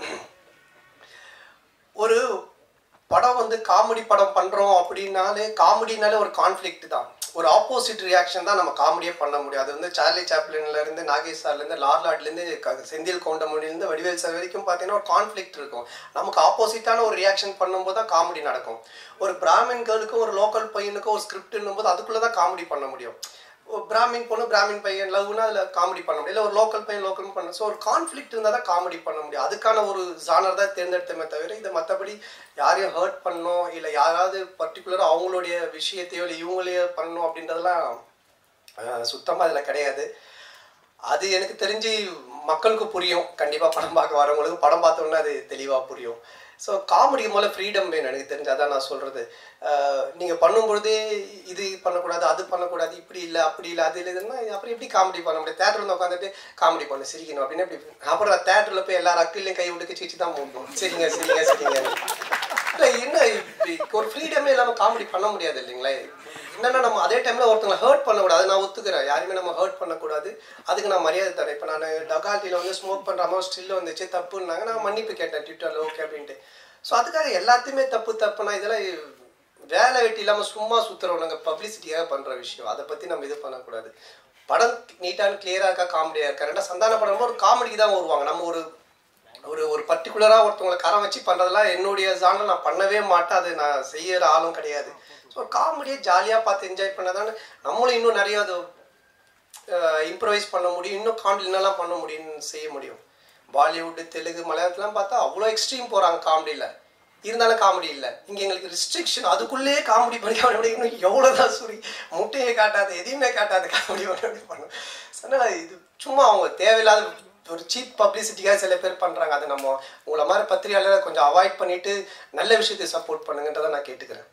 ஒரு படம் வந்து காமெடி படம் பண்றோம் அப்படின்னாலே காமெடினாலே ஒரு கான்ஃப்ளிக்ட் தான் ஒரு ஆப்போசிட் ரியாக்ஷன் தான் நம்ம காமெடியே பண்ண முடியும் அது வந்து சார்லி சாப்ளின்ல இருந்து நாகேஷ் சார்ல இருந்து லார்லாட்ல இருந்து க- செந்தில் கவுண்டமணில இருந்து வடிவேல் சார் வரைக்கும் பார்த்தீங்கன்னா ஒரு கான்ஃப்ளிக்ட் இருக்கும் நமக்கு ஆப்போசிட்டான ஒரு ரியாக்ஷன் பண்ணும்போது தான் காமெடி நடக்கும் ஒரு பிராமின் கேர்ளுக்கும் ஒரு லோக்கல் பையனுக்கும் ஒரு ஸ்கிரிப்ட்னும் போது அதுக்குள்ள தான் காமெடி பண்ண முடியும் ஒரு பிராமின் பொண்ணு பிராமின் பையன் லவ்னா அதில் காமெடி பண்ண முடியும் இல்லை ஒரு லோக்கல் பையன் லோக்கல் பண்ண ஸோ ஒரு கான்ஃப்ளிக்ட் இருந்தால் தான் காமெடி பண்ண முடியும் அதுக்கான ஒரு ஜானர் தான் தேர்ந்தெடுத்தமே தவிர இதை மற்றபடி யாரையும் ஹர்ட் பண்ணணும் இல்லை யாராவது பர்டிகுலராக அவங்களுடைய விஷயத்தையோ இல்லை இவங்களையோ பண்ணணும் அப்படின்றதெல்லாம் சுத்தமாக அதில் கிடையாது அது எனக்கு தெரிஞ்சு மக்களுக்கு புரியும் கண்டிப்பாக படம் பார்க்க வரவங்களுக்கு படம் பார்த்தோன்னா அது தெளிவாக புரியும் ஸோ காமெடி முதல்ல ஃப்ரீடம் வேணும் எனக்கு தெரிஞ்சு அதான் நான் சொல்கிறது நீங்கள் பண்ணும்பொழுதே இது பண்ணக்கூடாது அது பண்ணக்கூடாது இப்படி இல்லை அப்படி இல்லை அது இல்லைன்னா அப்புறம் எப்படி காமெடி பண்ண முடியும் தேட்டரில் வந்து உட்காந்துட்டு காமெடி பண்ணு சிரிக்கணும் அப்படின்னு எப்படி அப்புறம் தேட்டரில் போய் எல்லா அக்கிலையும் கை விட்டு சிரிச்சு தான் போகும் சரிங்க சரிங்க சரிங்க இல்லை என்ன இப்படி ஒரு ஃப்ரீடமே இல்லாமல் காமெடி பண்ண முடியாது இல்லைங்களா என்னன்னா நம்ம அதே டைம்ல ஒருத்தங்களை ஹர்ட் பண்ணக்கூடாது அதை நான் ஒத்துக்கிறேன் யாருமே நம்ம ஹர்ட் பண்ணக்கூடாது அதுக்கு நான் மரியாதை தரேன் இப்போ நான் டகால்ட்டியில் வந்து ஸ்மோக் பண்ணுற மாதிரி ஸ்டில் வந்துச்சு தப்புன்னாங்க நான் மன்னிப்பு கேட்டேன் ட்விட்டரில் ஓகே அப்படின்ட்டு ஸோ அதுக்காக எல்லாத்தையுமே தப்பு தப்புனா இதெல்லாம் வேலை வெட்டி இல்லாமல் சும்மா சுற்றுறவங்க பப்ளிசிட்டியாக பண்ணுற விஷயம் அதை பற்றி நம்ம இது பண்ணக்கூடாது படம் நீட்டான கிளியராக இருக்கா காமெடியாக இருக்கா ரெண்டா சந்தான படம் ஒரு காமெடிக்கு தான் வருவாங்க நம்ம ஒரு ஒரு ஒரு பர்டிகுலராக ஒருத்தவங்களை கரம் வச்சு பண்ணுறதெல்லாம் என்னுடைய ஜானில் நான் பண்ணவே மாட்டேன் அது நான் செய்யற ஆளும் கிடையாது ஸோ காமெடியை ஜாலியாக பார்த்து என்ஜாய் பண்ணதானே நம்மளும் இன்னும் நிறைய அது இம்ப்ரவைஸ் பண்ண முடியும் இன்னும் காமெடி என்னெல்லாம் பண்ண முடியும்னு செய்ய முடியும் பாலிவுட் தெலுங்கு மலையாளத்துலாம் பார்த்தா அவ்வளோ எக்ஸ்ட்ரீம் போகிறாங்க காமெடியில் இருந்தாலும் காமெடி இல்லை இங்கே எங்களுக்கு ரெஸ்ட்ரிக்ஷன் அதுக்குள்ளேயே காமெடி பண்ணி அப்படி இன்னும் எவ்வளோதான் சூரி முட்டையை காட்டாது எதையுமே காட்டாது காமெடி பண்ணி பண்ணும் அதனால் இது சும்மா அவங்க தேவையில்லாத ஒரு சீப் பப்ளிசிட்டிக்காக சில பேர் பண்ணுறாங்க அது நம்ம உங்களை மாதிரி பத்திரிகையாளரை கொஞ்சம் அவாய்ட் பண்ணிட்டு நல்ல விஷயத்தை சப்போர்ட் பண்ணுங்கன்றதை நான் கேட்டுக்கிறேன்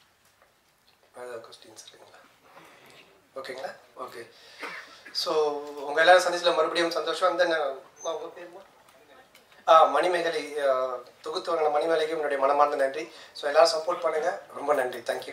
ஏதாவது கொஸ்டின்ஸ் இருக்குங்களா ஓகேங்களா ஓகே ஸோ உங்கள் எல்லாரும் சந்திச்சில் மறுபடியும் சந்தோஷம் அந்த உங்கள் பேருமா ஆ மணிமேகலை ஆ, தொகுத்து வழங்கின மணிமேலைக்கும் என்னுடைய மனமார்ந்த நன்றி ஸோ எல்லாரும் சப்போர்ட் பண்ணுங்கள் ரொம்ப நன்றி தேங்க்யூ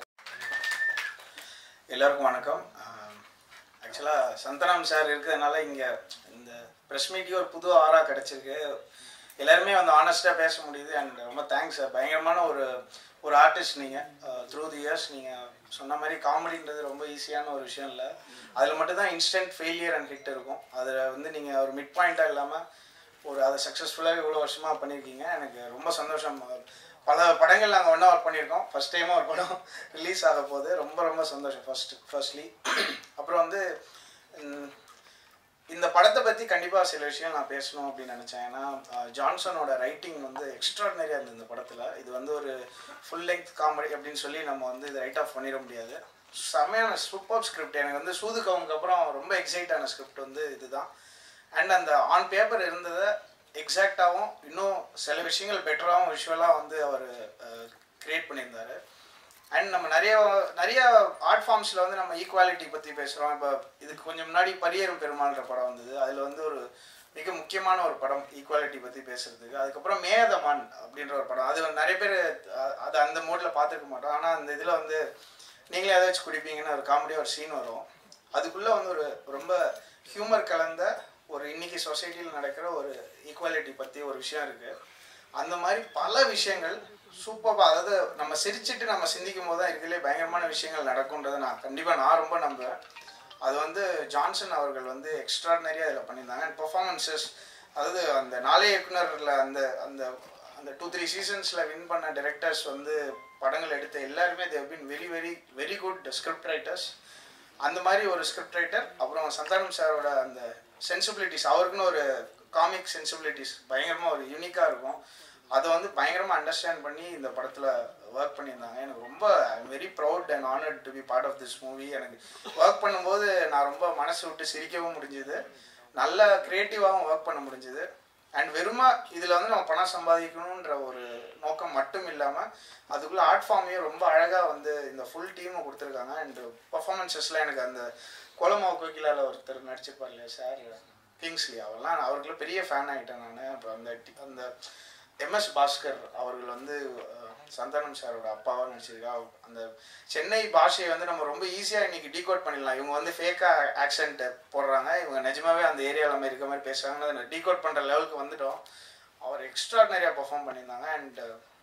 எல்லாருக்கும் வணக்கம் ஆக்சுவலாக சந்தனம் சார் இருக்கிறதுனால இங்கே இந்த ப்ரெஸ் மீட்லேயே ஒரு புது ஆரா கிடச்சிருக்கு எல்லாருமே வந்து ஆனஸ்ட்டாக பேச முடியுது அண்ட் ரொம்ப தேங்க்ஸ் சார் பயங்கரமான ஒரு ஒரு ஆர்டிஸ்ட் நீங்கள் த்ரூ தி இயர்ஸ் நீங்கள் சொன்ன மாதிரி காமெடின்றது ரொம்ப ஈஸியான ஒரு விஷயம் இல்லை அதில் மட்டும்தான் இன்ஸ்டன்ட் ஃபெயிலியர் அண்ட் ஹிட் இருக்கும் அதில் வந்து நீங்கள் ஒரு மிட் பாயிண்ட்டாக இல்லாமல் ஒரு அதை சக்ஸஸ்ஃபுல்லாக இவ்வளோ வருஷமாக பண்ணியிருக்கீங்க எனக்கு ரொம்ப சந்தோஷம் பல படங்கள் நாங்கள் ஒன்றா ஒர்க் பண்ணியிருக்கோம் ஃபர்ஸ்ட் டைமாக ஒரு படம் ரிலீஸ் ஆக போகுது ரொம்ப ரொம்ப சந்தோஷம் ஃபர்ஸ்ட் ஃபர்ஸ்ட்லி அப்புறம் வந்து ம், இந்த படத்தை பற்றி கண்டிப்பாக சில விஷயம் நான் பேசணும் அப்படின்னு நினச்சேன் ஏன்னா அஹ், ஜான்சனோட ரைட்டிங் வந்து எக்ஸ்ட்ராடினரியாக இருந்தது இந்த படத்தில் இது வந்து ஒரு ஃபுல் லெங்க் காமெடி அப்படின்னு சொல்லி நம்ம வந்து இதை ரைட் ஆஃப் பண்ணிட முடியாது செமையான சூப்பர் ஸ்கிரிப்ட் எனக்கு வந்து சூதுக்கவுனுக்கு அப்புறம் ரொம்ப எக்ஸைட் ஆன ஸ்கிரிப்ட் வந்து இதுதான் அண்ட் அந்த ஆன் பேப்பர் இருந்ததை எக்ஸாக்டாகவும் இன்னும் சில விஷயங்கள் பெட்டராகவும் விஷுவலாக வந்து அவர் கிரியேட் பண்ணியிருந்தாரு அண்ட் நம்ம நிறைய நிறைய ஆர்ட் ஃபார்ம்ஸில் வந்து நம்ம ஈக்குவாலிட்டி பற்றி பேசுகிறோம் இப்போ இதுக்கு கொஞ்சம் முன்னாடி பரியேறும் பெருமாள்ன்ற படம் வந்தது அதில் வந்து ஒரு மிக முக்கியமான ஒரு படம் ஈக்குவாலிட்டி பற்றி பேசுறதுக்கு அதுக்கப்புறம் மேதமான் அப்படின்ற ஒரு படம் அது நிறைய பேர் அஹ், அது அந்த மோடில் பார்த்துருக்க மாட்டோம் ஆனால் அந்த இதில் வந்து நீங்களே ஏதாச்சும் குடிப்பீங்கன்னு ஒரு காமெடியாக ஒரு சீன் வரும் அதுக்குள்ளே வந்து ஒரு ரொம்ப ஹியூமர் கலந்த ஒரு இன்னைக்கு சொசைட்டியில் நடக்கிற ஒரு ஈக்குவாலிட்டி பற்றி ஒரு விஷயம் இருக்குது அந்த மாதிரி பல விஷயங்கள் சூப்பராக அதாவது நம்ம சிரிச்சிட்டு நம்ம சிந்திக்கும் போது தான் இருக்கிறதுலே பயங்கரமான விஷயங்கள் நடக்கும்ன்றதை நான் கண்டிப்பாக நான் ரொம்ப நம்புவேன் அது வந்து ஜான்சன் அவர்கள் வந்து எக்ஸ்ட்ராடினரியாக இதில் பண்ணியிருந்தாங்க அண்ட் பர்ஃபார்மன்ஸஸ் அதாவது அந்த நாளே இயக்குனரில் அந்த அந்த அந்த டூ த்ரீ சீசன்ஸில் வின் பண்ண டிரெக்டர்ஸ் வந்து படங்கள் எடுத்த எல்லாருமே they've been very very very good script writers அந்த மாதிரி ஒரு ஸ்கிரிப்ட் ரைட்டர் அப்புறம் சந்தானம் சாரோட அந்த சென்சிபிலிட்டிஸ் அவருக்குன்னு ஒரு காமிக் சென்சிபிலிட்டிஸ் பயங்கரமாக ஒரு யூனிக்காக இருக்கும் அதை வந்து பயங்கரமாக அண்டர்ஸ்டாண்ட் பண்ணி இந்த படத்தில் ஒர்க் பண்ணியிருந்தாங்க எனக்கு ரொம்ப very proud and honoured to be part of this movie எனக்கு ஒர்க் பண்ணும்போது நான் ரொம்ப மனசு விட்டு சிரிக்கவும் முடிஞ்சுது நல்ல க்ரியேட்டிவாகவும் ஒர்க் பண்ண முடிஞ்சுது அண்ட் வெறுமா இதில் வந்து நம்ம பணம் சம்பாதிக்கணுன்ற ஒரு நோக்கம் மட்டும் இல்லாமல் அதுக்குள்ளே ஆர்ட் ஃபார்மையும் ரொம்ப அழகாக வந்து இந்த ஃபுல் டீமை கொடுத்துருக்காங்க அண்ட் பர்ஃபார்மன்ஸஸ்லாம் எனக்கு அந்த கோலமாவு கோகிலால ஒருத்தர் நடிச்சிருப்பார் இல்லையா சார் கிங்ஸ்லி அவர்லாம் நான் அவருக்குள்ள பெரிய ஃபேன் ஆகிட்டேன் நான் அப்புறம் அந்த டி- அந்த எம்எஸ் பாஸ்கர் அவர்கள் வந்து அஹ், சந்தானம் சாரோட அப்பாவா நடிச்சிருக்கா அந்த சென்னை பாஷையை வந்து நம்ம ரொம்ப ஈஸியாக இன்னைக்கு டீகோட் பண்ணிடலாம் இவங்க வந்து ஃபேக்காக ஆக்சென்ட் போடுறாங்க இவங்க நிஜமாவே அந்த ஏரியாவில் மாதிரி இருக்க மாதிரி பேசுறாங்கன்னு அதை டீகோட் பண்ணுற லெவலுக்கு வந்துட்டோம் அவர் எக்ஸ்ட்ராடினரியாக பெர்ஃபார்ம் பண்ணியிருந்தாங்க அண்ட்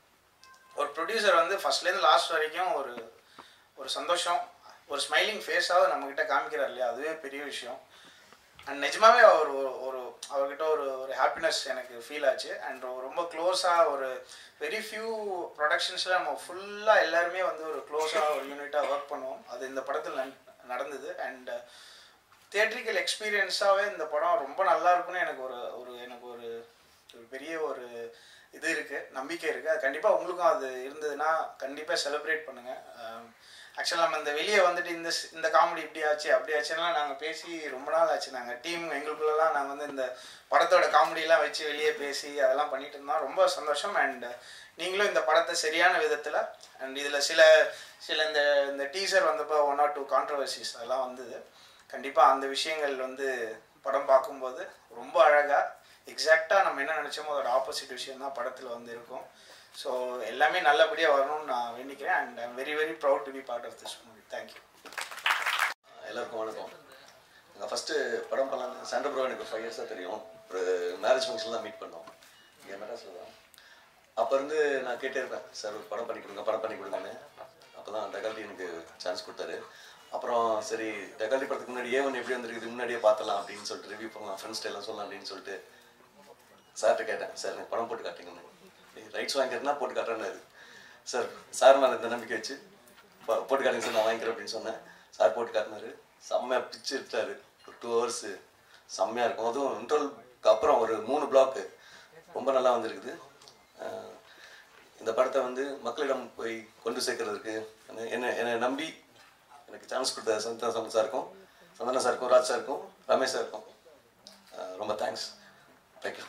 ஒரு ப்ரொடியூசர் வந்து ஃபர்ஸ்ட்லேருந்து லாஸ்ட் வரைக்கும் ஒரு ஒரு சந்தோஷம் ஒரு ஸ்மைலிங் ஃபேஸாவது நம்மக்கிட்ட காமிக்கிறார் இல்லையா அதுவே பெரிய விஷயம் அண்ட் நிஜமாவே அவர் ஒரு- ஒரு அவர்கிட்ட ஒரு ஒரு ஹாப்பினஸ் எனக்கு ஃபீல் ஆச்சு அண்ட் ரொம்ப க்ளோஸாக ஒரு வெரி ஃபியூ ப்ரொடக்ஷன்ஸில் நம்ம ஃபுல்லாக எல்லாருமே வந்து ஒரு க்ளோஸாக ஒரு யூனிட்டாக ஒர்க் பண்ணுவோம் அது இந்த படத்தில் நன்- நடந்தது அண்ட் தியேட்ரிக்கல் எக்ஸ்பீரியன்ஸாகவே இந்த படம் ரொம்ப நல்லா இருக்கும்னு எனக்கு ஒரு ஒரு எனக்கு ஒரு ஒரு பெரிய ஒரு இது இருக்குது நம்பிக்கை இருக்குது அது கண்டிப்பாக உங்களுக்கும் அது இருந்ததுன்னா கண்டிப்பாக செலிப்ரேட் பண்ணுங்கள் ஆக்சுவலாக நம்ம இந்த வெளியே வந்துட்டு இந்த ஸ்- இந்த காமெடி இப்படி ஆச்சு அப்படி ஆச்சுலாம் நாங்கள் பேசி ரொம்ப நாள் ஆச்சு நாங்கள் டீம் எங்களுக்குள்ளலாம் நாங்கள் வந்து இந்த படத்தோட காமெடிலாம் வச்சு வெளியே பேசி அதெல்லாம் பண்ணிட்டு இருந்தோம் ரொம்ப சந்தோஷம் அண்ட் நீங்களும் இந்த படத்தை சரியான விதத்தில் அண்ட் இதில் சில சில இந்த இந்த டீசர் வந்தப்போ ஒன் ஆர் டூ கான்ட்ரவர்சிஸ் அதெல்லாம் வந்தது கண்டிப்பாக அந்த விஷயங்கள் வந்து படம் பார்க்கும்போது ரொம்ப அழகாக எக்ஸாக்டாக நம்ம என்ன நினச்சோமோ அதோட ஆப்போசிட் விஷயம் தான் படத்தில் வந்து இருக்கும் ஸோ எல்லாமே நல்லபடியாக வரணும்னு நான் வேண்டிக்கிறேன் and I'm very very proud to be part of this movie thank you எல்லாருக்கும் வணக்கம் நான் ஃபஸ்ட்டு படம் பண்ணலாம் சாண்டா ப்ரோ எனக்கு ஃபைவ் இயர்ஸாக தெரியும் ஒரு மேரேஜ் ஃபங்க்ஷன் தான் மீட் பண்ணோம் இங்கே மெட்ராஸில் தான் அப்போ இருந்து நான் கேட்டே இருப்பேன் சார் ஒரு படம் பண்ணி கொடுங்க படம் பண்ணி கொடுங்கன்னு அப்போ தான் டெகால்ட்டி எனக்கு சான்ஸ் கொடுத்தாரு அப்புறம் சரி டெகால்ட்டி படத்துக்கு முன்னாடி ஏவன் எப்படி வந்திருக்குது முன்னாடியே பார்த்தலாம் அப்படின்னு சொல்லிட்டு ரிவ்யூ பண்ணலாம் ஃப்ரெண்ட்ஸ்ட்டு எல்லாம் சொல்லலாம் அப்படின்னு சொல்லிட்டு சார்கிட்ட கேட்டேன் சார் எனக்கு படம் போட்டு காட்டுங்கன்னு ரைட்ஸ் வாங்கிக்கிறேன்னா போட்டு காட்டுறேன்னு சார் சார் மேலே இந்த நம்பிக்கை வச்சு போ- போட்டு காட்டுங்க சார் நான் வாங்கிக்கிறேன் அப்படின்னு சொன்னேன் சார் போட்டு காட்டினாரு செம்மையாக பிச்சு எடுத்தாரு ஒரு டூ ஹவர்ஸு செம்மையாக இருக்கும் அதுவும் இன்டர்வல்க்கு அப்புறம் ஒரு மூணு பிளாக்கு ரொம்ப நல்லா வந்திருக்குது அஹ் இந்த படத்தை வந்து மக்களிடம் போய் கொண்டு சேர்க்கறதுக்கு என்ன- என்ன என்னை நம்பி எனக்கு சான்ஸ் கொடுத்த சந்தோஷம் சாருக்கும் சந்தன சாருக்கும் ராஜ் சாருக்கும் ரமேஷ் சாருக்கும் அஹ் ரொம்ப தேங்க்ஸ் தேங்க்யூ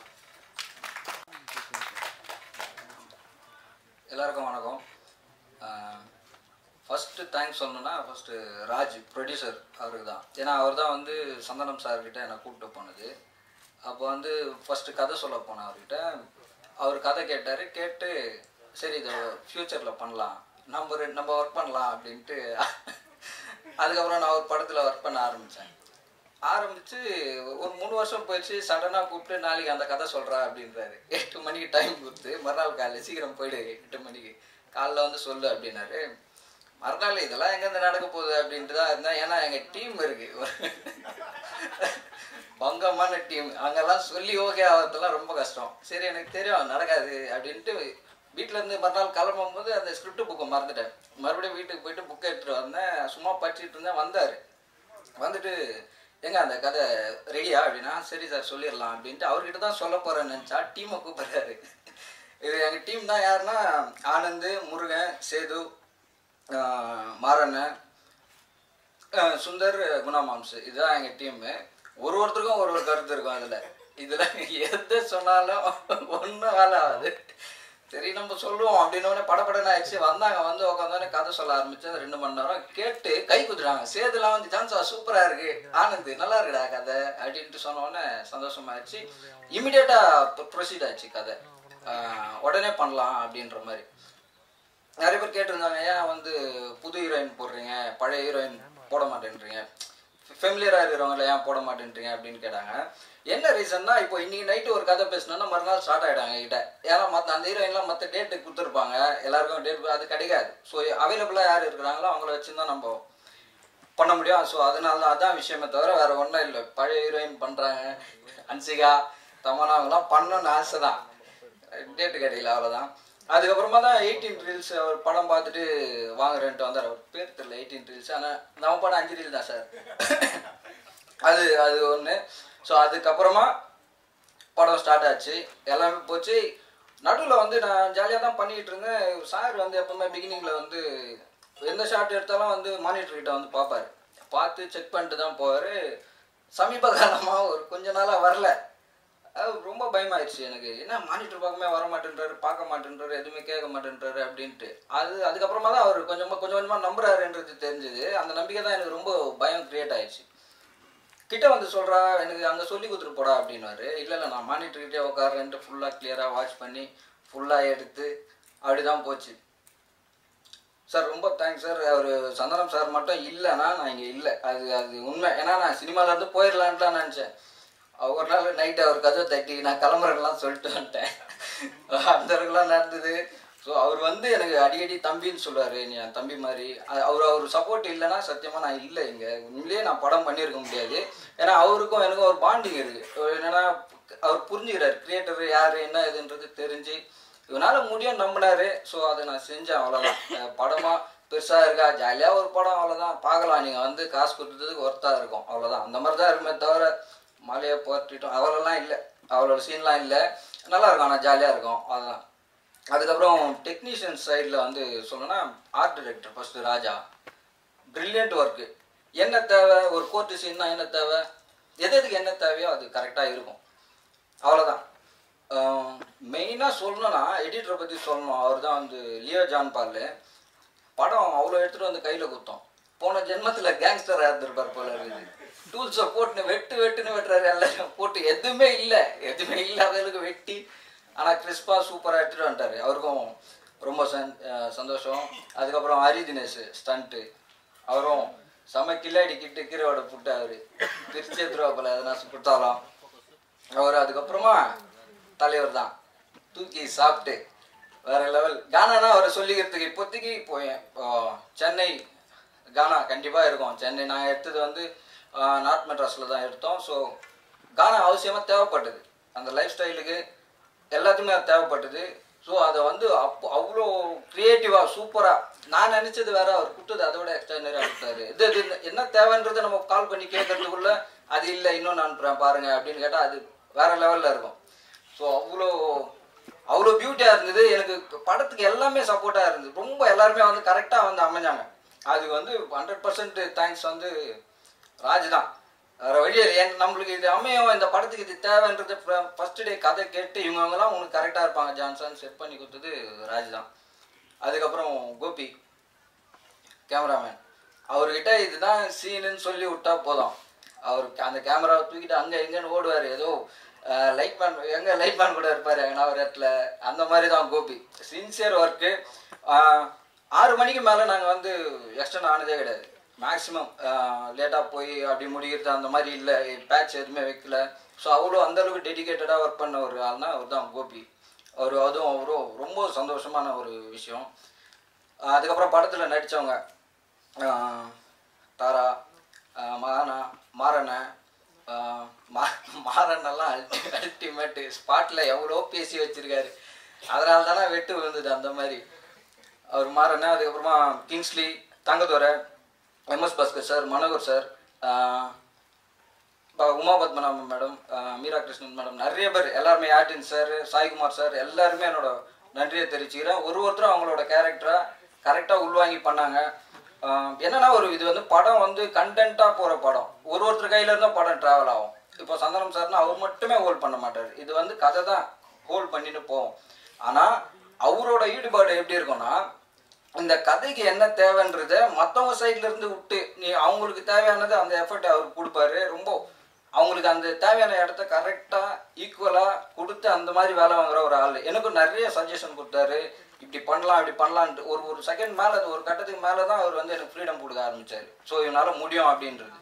எல்லாருக்கும் வணக்கம் ஃபஸ்ட்டு தேங்க்ஸ் சொல்லணும்னா ஃபஸ்ட்டு ராஜ் ப்ரொடியூசர் அவருக்கு தான் ஏன்னா அவர் தான் வந்து சந்தனம் சார்கிட்ட என்னை கூப்பிட்டு போனது அப்போ வந்து ஃபஸ்ட்டு கதை சொல்ல போனேன் அவர்கிட்ட அவர் கதை கேட்டார் கேட்டு சரி இதை ஃப்யூச்சரில் பண்ணலாம் நம்ம ரெ- நம்ம ஒர்க் பண்ணலாம் அப்படின்ட்டு அதுக்கப்புறம் நான் ஒரு படத்தில் ஒர்க் பண்ண ஆரம்பித்தேன் ஆரம்பிச்சு ஒரு மூணு வருஷம் போயிடுச்சு சடனாக கூப்பிட்டு நாளைக்கு அந்த கதை சொல்கிறா அப்படின்றாரு எட்டு மணிக்கு டைம் கொடுத்து மறுநாள் காலையில் சீக்கிரம் போயிடு எட்டு மணிக்கு காலைல வந்து சொல்லு அப்படின்னாரு மறுநாள் இதெல்லாம் எங்கேருந்து நடக்க போகுது அப்படின்ட்டு தான் இருந்தேன் ஏன்னா எங்கள் டீம் இருக்கு பங்கமான டீம் அங்கெல்லாம் சொல்லி ஓகே ஆகிறதுலாம் ரொம்ப கஷ்டம் சரி எனக்கு தெரியும் நடக்காது அப்படின்ட்டு வீட்ல இருந்து மறுநாள் கிளம்பும் போது அந்த ஸ்கிரிப்ட் புக்கை மறந்துட்டேன் மறுபடியும் வீட்டுக்கு போயிட்டு புக்கை எடுத்துட்டு வந்தேன் சும்மா படிச்சுட்டு இருந்தேன் வந்தார் வந்துட்டு எங்க அந்த கதை ரெடியா அப்படின்னா சரி சார் சொல்லிடலாம் அப்படின்ட்டு அவர்கிட்ட தான் சொல்ல போறேன்னு நினச்சா டீமை கூப்பிடுறாரு இது எங்கள் டீம் தான் யாருன்னா ஆனந்த் முருகன் சேது ஆஹ் மாறண்ணன் ஆஹ் சுந்தர் குணாமாம்சு இதுதான் எங்கள் டீமு ஒரு ஒருத்தருக்கும் ஒரு ஒரு கருத்து இருக்கும் அதில் இதில் எது சொன்னாலும் ஒன்றும் வேலை ஆகாது சரி நம்ம சொல்லுவோம் அப்படின்னு படப்படன்னு ஆயிடுச்சு வந்தாங்க வந்து உட்காந்தோடனே கதை சொல்ல ஆரம்பிச்சு ரெண்டு மணி நேரம் கேட்டு கை குத்துறாங்க சேதுலாம் வந்து சான்ஸா சூப்பரா இருக்கு ஆனந்த் நல்லா இருக்குடா கதை அப்படின்ட்டு சொன்ன உடனே சந்தோஷமாயிடுச்சு இமிடியேட்டா ப்ரொசீட் ஆச்சு கதை ஆஹ் உடனே பண்ணலாம் அப்படின்ற மாதிரி நிறைய பேர் கேட்டிருந்தாங்க ஏன் வந்து புது ஹீரோயின் போடுறீங்க பழைய ஹீரோயின் போட மாட்டேன்றீங்க ஃபெமிலியராக இருக்கிறவங்கள ஏன் போட மாட்டேன்றீங்க அப்படின்னு கேட்டாங்க என்ன ரீசன்னா இப்போ இன்னைக்கு நைட்டு ஒரு கதை பேசினோன்னா மறுநாள் ஸ்டார்ட் ஆகிடும் என்கிட்ட ஏன்னா மற்ற அந்த ஹீரோயின்லாம் மற்ற டேட்டு கொடுத்துருப்பாங்க எல்லாருக்கும் டேட் அது கிடைக்காது ஸோ அவைலபிளாக யார் இருக்கிறாங்களோ அவங்கள வச்சு தான் நம்ம பண்ண முடியும் ஸோ அதனால தான் அதான் விஷயமே தவிர வேற ஒன்றும் இல்லை பழைய ஹீரோயின் பண்ணுறாங்க அன்சிகா தமனா அவங்களாம் பண்ணணும்னு ஆசை தான் டேட்டு கிடைக்கல அவ்வளோதான் அதுக்கப்புறமா தான் எயிட்டீன் ரீல்ஸ் அவர் படம் பார்த்துட்டு வாங்குறேன்ட்டு வந்தார் அவர் பேர் தெரியல எயிட்டீன் ரீல்ஸ் ஆனால் நம்ம படம் அஞ்சு ரீல் தான் சார் அது அது ஒன்று ஸோ அதுக்கப்புறமா படம் ஸ்டார்ட் ஆச்சு எல்லாமே போச்சு நடுவில் வந்து நான் ஜாலியாக தான் பண்ணிகிட்டு இருந்தேன் சார் வந்து எப்பவுமே பிகினிங்கில் வந்து எந்த ஷாட் எடுத்தாலும் வந்து மானிட்டர் கிட்ட வந்து பார்ப்பாரு பார்த்து செக் பண்ணிட்டு தான் போவார் சமீப காலமாக ஒரு கொஞ்ச நாளாக வரல அது ரொம்ப பயமாயிடுச்சு எனக்கு என்ன மானிட்டர் பார்க்கமே வர மாட்டேன்றாரு பார்க்க மாட்டேன்றாரு எதுவுமே கேட்க மாட்டேன்றாரு அப்படின்ட்டு அது அதுக்கப்புறமா தான் அவர் கொஞ்சமாக கொஞ்சம் கொஞ்சமாக நம்புறாருன்றது தெரிஞ்சது அந்த நம்பிக்கை தான் எனக்கு ரொம்ப பயம் கிரியேட் ஆயிடுச்சு கிட்ட வந்து சொல்றா எனக்கு அங்கே சொல்லி கொடுத்துட்டு போடா அப்படின்னாரு இல்லை இல்லை நான் மானிட்டர்கிட்டே உட்காரன்ட்டு ஃபுல்லாக கிளியராக வாட்ச் பண்ணி ஃபுல்லாக எடுத்து அப்படிதான் போச்சு சார் ரொம்ப தேங்க்ஸ் சார் அவர் சந்தனம் சார் மட்டும் இல்லைன்னா நான் இங்கே இல்லை அது அது உண்மை ஏன்னா நான் சினிமால இருந்து போயிடலான்ட்டு தான் நினச்சேன் ஒரு நாள் நைட் அவர் கதவை தட்டி நான் கிளம்புறேன்லாம் சொல்லிட்டு வந்துட்டேன் அந்த அளவுக்குலாம் நடந்தது ஸோ அவர் வந்து எனக்கு அடிக்கடி தம்பின்னு சொல்லுவார் நீ என் தம்பி மாதிரி அ- அவர் அவர் சப்போர்ட் இல்லைன்னா சத்தியமாக நான் இல்லை இங்கே உண்மையிலேயே நான் படம் பண்ணியிருக்க முடியாது ஏன்னா அவருக்கும் எனக்கும் ஒரு பாண்டிங் இருக்குது என்னன்னா அவர் புரிஞ்சுக்கிறார் கிரியேட்டர் யார் என்ன இதுன்றது தெரிஞ்சு இவனால முடியும் நம்பினாரு ஸோ அதை நான் செஞ்சேன் அவ்வளோதான் அஹ் படமா பெருசாக இருக்கா ஜாலியாக ஒரு படம் அவ்வளோதான் பார்க்கலாம் நீங்கள் வந்து காசு கொடுத்ததுக்கு ஒர்த்தாக இருக்கும் அவ்வளோதான் அந்த மாதிரி தான் இருக்குமே தவிர மலையை போர்த்திட்டோம் அவ்வளோலாம் இல்லை அவ்வளோ சீன்லாம் இல்லை நல்லா இருக்கும் ஆனால் ஜாலியாக இருக்கும் அதுதான் அதுக்கப்புறம் டெக்னீஷியன் சைடில் வந்து சொல்லணும்னா art director first Raja brilliant work என்ன தேவை ஒரு கோர்ட்டு சீன்னா என்ன தேவை எது எதுக்கு என்ன தேவையோ அது கரெக்டாக இருக்கும் அவ்வளோதான் மெயினாக சொல்லணும்னா எடிட்டரை பற்றி சொல்லணும் அவர் தான் வந்து லியோ ஜான் பால் படம் அவ்வளோ எடுத்துகிட்டு வந்து கையில் குத்தோம் போன ஜென்மத்தில் கேங்ஸ்டராக இருந்திருப்பார் போல இருக்குது டூல்ஸை போட்டு வெட்டு வெட்டுன்னு வெட்டுறாரு எல்லாரும் போட்டு எதுவுமே இல்லை எதுவுமே இல்லாதவங்களுக்கு வெட்டி ஆனால் கிறிஸ்பாக சூப்பராக எடுத்துகிட்டு வந்துட்டாரு அவருக்கும் ரொம்ப சந்- அஹ் சந்தோஷம் அதுக்கப்புறம் ஹரி தினேஷ் ஸ்டண்ட்டு அவரும் செம கில்லாடி கிட்டு கீரோட புட்டு அவர் பிரிச்சு எடுத்துருவா போல எதனா கொடுத்தாலும் அவர் அதுக்கப்புறமா தலைவர் தான் தூக்கி சாப்பிட்டு வேற லெவல் கானானா அவரை சொல்லிக்கிறதுக்கு இப்போதைக்கு இப்போ இப்போ சென்னை கானா கண்டிப்பாக இருக்கும் சென்னை நான் எடுத்தது வந்து நார்த் மெட்ராஸில் தான் எடுத்தோம் ஸோ கானா அவசியமாக தேவைப்பட்டது அந்த லைஃப் ஸ்டைலுக்கு எல்லாத்துக்குமே அது தேவைப்பட்டது ஸோ அதை வந்து அப்போ அவ்வளோ க்ரியேட்டிவாக சூப்பராக நான் நினச்சது வேற அவர் கொடுத்தது அதை விட எக்ஸ்ட்ரானரியாக கொடுத்தாரு இது இது என்ன தேவைன்றதை நம்ம கால் பண்ணி கேட்கறதுக்குள்ள அது இல்லை இன்னும் நான் அனுப்புறேன் பாருங்க அப்படின்னு கேட்டால் அது வேற லெவலில் இருக்கும் ஸோ அவ்வளோ அவ்வளோ பியூட்டியாக இருந்தது எனக்கு படத்துக்கு எல்லாமே சப்போர்ட்டாக இருந்தது ரொம்ப எல்லாருமே வந்து கரெக்டாக வந்து அமைஞ்சாங்க அதுக்கு வந்து ஹண்ட்ரட் பர்சன்ட் தேங்க்ஸ் வந்து ராஜ் தான் வேற வழி இல்லை ஏன் நம்மளுக்கு இது அமையும் இந்த படத்துக்கு இது தேவைன்றது ஃபர்ஸ்ட் டே கதை கேட்டு இவங்கெல்லாம் உனக்கு கரெக்டாக இருப்பாங்க ஜான்சன் செட் பண்ணி கொடுத்தது ராஜ் தான் அதுக்கப்புறம் கோபி கேமராமேன் அவர்கிட்ட இதுதான் சீனுன்னு சொல்லி விட்டா போதும் அவர் அந்த கேமராவை தூக்கிட்டு அங்கே எங்கேன்னு ஓடுவார் ஏதோ லைட் மேன் எங்கே லைட் மேன் கூட இருப்பார் எங்கன்னா ஒரு இடத்துல அந்த மாதிரி தான் கோபி சின்சியர் ஒர்க்கு ஆறு மணிக்கு மேலே நாங்கள் வந்து எக்ஸ்டெண்ட் ஆனதே கிடையாது மேக்ஸிமம் லேட்டாக போய் அப்படி முடிக்கிறது அந்த மாதிரி இல்லை பேட்ச் எதுவுமே வைக்கல ஸோ அவ்வளோ அந்தளவுக்கு டெடிகேட்டடாக ஒர்க் பண்ண ஒரு ஆள்னா அவர் தான் கோபி அவர் அதுவும் அவரும் ரொம்ப சந்தோஷமான ஒரு விஷயம் ஆஹ் அதுக்கப்புறம் படத்தில் நடித்தவங்க தாரா ஆஹ் மகானா மாறனை ஆஹ் மா- மாறனெல்லாம் அல்டி அல்டிமேட்டு ஸ்பாட்டில் எவ்வளோ பேசி வச்சிருக்காரு அதனால தானே வெட்டு விழுந்தது அந்த மாதிரி அவர் மாறனை அதுக்கப்புறமா Kingsley Thangadurai MS Bhaskar sir Manohar sir ஆஹ் இப்போ உமா பத்மநாபன் மேடம் ஆஹ் மீரா கிருஷ்ணன் மேடம் நிறைய பேர் எல்லாருமே ஆட்டின் சார் சாய்குமார் சார் எல்லாருமே என்னோட நன்றியை தெரிவிச்சுக்கிறேன் ஒரு ஒருத்தரும் அவங்களோட கேரக்டரை கரெக்டாக உள்வாங்கி பண்ணாங்க ஆஹ் என்னன்னா ஒரு இது வந்து படம் வந்து கண்டென்ட்டாக போகிற படம் ஒரு ஒருத்தர் கையில இருந்தால் படம் ட்ராவல் ஆகும் இப்போ சந்தனம் சார்னா அவர் மட்டுமே ஹோல்ட் பண்ண மாட்டார் இது வந்து கதை தான் ஹோல்ட் பண்ணிட்டு போவோம் ஆனால் அவரோட ஈடுபாடு எப்படி இருக்கும்னா இந்த கதைக்கு என்ன தேவைன்றத மற்றவங்க சைட்ல இருந்து விட்டு நீ அவங்களுக்கு தேவையானது அந்த எஃபர்ட் அவர் கொடுப்பாரு ரொம்ப அவங்களுக்கு அந்த தேவையான இடத்த கரெக்டாக ஈக்குவலாக கொடுத்து அந்த மாதிரி வேலை வாங்குற ஒரு ஆள் எனக்கும் நிறைய சஜஷன் கொடுத்தாரு இப்படி பண்ணலாம் இப்படி பண்ணலான்ட்டு ஒரு ஒரு செகண்ட் மேலே ஒரு கட்டத்துக்கு மேலே தான் அவர் வந்து எனக்கு ஃப்ரீடம் கொடுக்க ஆரம்பிச்சாரு ஸோ இவனால முடியும் அப்படின்றது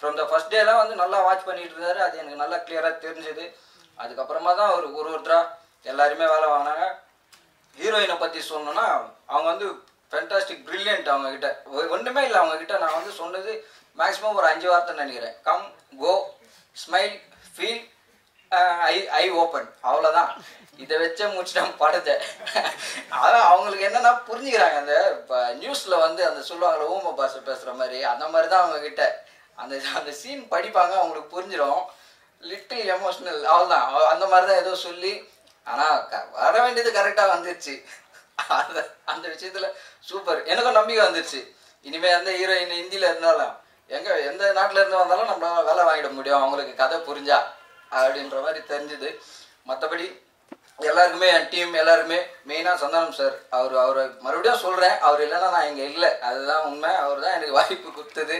ஃப்ரம் த ஃபஸ்ட் டேலாம் வந்து நல்லா வாட்ச் பண்ணிட்டு இருந்தாரு அது எனக்கு நல்லா கிளியராக தெரிஞ்சது அதுக்கப்புறமா தான் அவர் ஒரு ஒருத்தராக எல்லாருமே வேலை வாங்கினாங்க ஹீரோயினை பற்றி சொல்லணும்னா அவங்க வந்து ஃபென்டாஸ்டிக் ப்ரில்லியன்ட் அவங்க கிட்ட ஒ- ஒண்ணுமே இல்லை அவங்க கிட்ட நான் வந்து சொன்னது மேக்ஸிமம் ஒரு அஞ்சு வார்த்தை நினைக்கிறேன் come go smile feel I I open அவ்வளோதான் இதை வச்சே முடிச்சிட்டாங்க படத்தை அதான் அவங்களுக்கு என்னன்னா புரிஞ்சுக்கிறாங்க அந்த இப்போ நியூஸில் வந்து அந்த சொல்லுவாங்கல்ல ஊம பாஷை பேசுகிற மாதிரி அந்த மாதிரி தான் அவங்க கிட்ட அந்த அந்த சீன் படிப்பாங்க அவங்களுக்கு புரிஞ்சிடும் லிட்டில் எமோஷ்னல் அவ்வளோதான் அந்த மாதிரி தான் ஏதோ சொல்லி ஆனால் வர வேண்டியது கரெக்டாக வந்துருச்சு அந்த அந்த விஷயத்தில் சூப்பர் எனக்கும் நம்பிக்கை வந்துருச்சு இனிமே எந்த ஹீரோயின் ஹிந்தியில் இருந்தாலும் எங்கே எந்த நாட்டில் இருந்து வந்தாலும் நம்மளால வேலை வாங்கிட முடியும் அவங்களுக்கு கதை புரிஞ்சா அப்படின்ற மாதிரி தெரிஞ்சுது மற்றபடி எல்லாருக்குமே என் டீம் எல்லாருமே மெயினாக சந்தானம் சார் அவர் அவரை மறுபடியும் சொல்கிறேன் அவர் இல்லைன்னா நான் இங்கே இல்லை அதுதான் உண்மை அவர் தான் எனக்கு வாய்ப்பு கொடுத்தது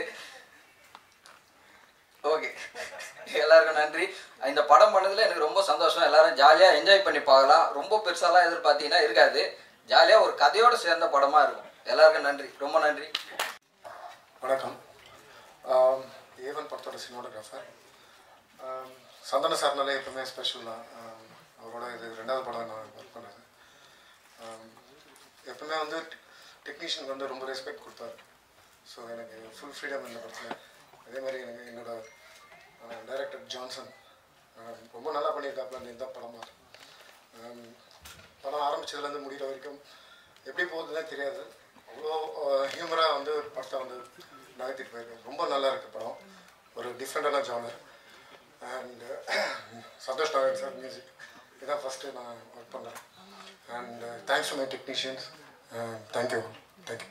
ஓகே எல்லாருக்கும் நன்றி இந்த படம் பண்ணதுல எனக்கு ரொம்ப சந்தோஷம் எல்லாரும் ஜாலியாக என்ஜாய் பண்ணி பார்க்கலாம் ரொம்ப பெருசாலாம் எதிர்பார்த்தீங்கன்னா இருக்காது ஜாலியாக ஒரு கதையோட சேர்ந்த படமாக இருக்கும் எல்லாருக்கும் நன்றி ரொம்ப நன்றி வணக்கம் ஏவன் படத்தோட சினிமாட்டோகிராஃபர் சந்தன சார்னாலே எப்பவுமே ஸ்பெஷல் தான் ஆம், அவரோட இது ரெண்டாவது படம் நான் ஒர்க் பண்ணது ஆம், எப்பவுமே வந்து டெக்னீஷியனுக்கு வந்து ரொம்ப ரெஸ்பெக்ட் கொடுத்தாரு ஸோ எனக்கு ஃபுல் ஃப்ரீடம் இந்த படத்தில் அதே மாதிரி எனக்கு என்னோட டைரக்டர் ஜான்சன் ஆம், ரொம்ப நல்லா பண்ணியிருக்காப்புல இந்த இந்த படமாக ஆம், படம் ஆரம்பிச்சதுலேருந்து முடிகிற வரைக்கும் எப்படி போகுதுன்னே தெரியாது அவ்வளோ ஹியூமராக வந்து படத்தை வந்து நகர்த்திட்டு போயிருக்கு ரொம்ப நல்லா இருக்கு படம் ஒரு டிஃப்ரெண்டான genre and Santhosh Narayan sir music இதான் ஃபஸ்ட்டு நான் ஒர்க் பண்ணுறேன் and thanks to my technicians thank you thank you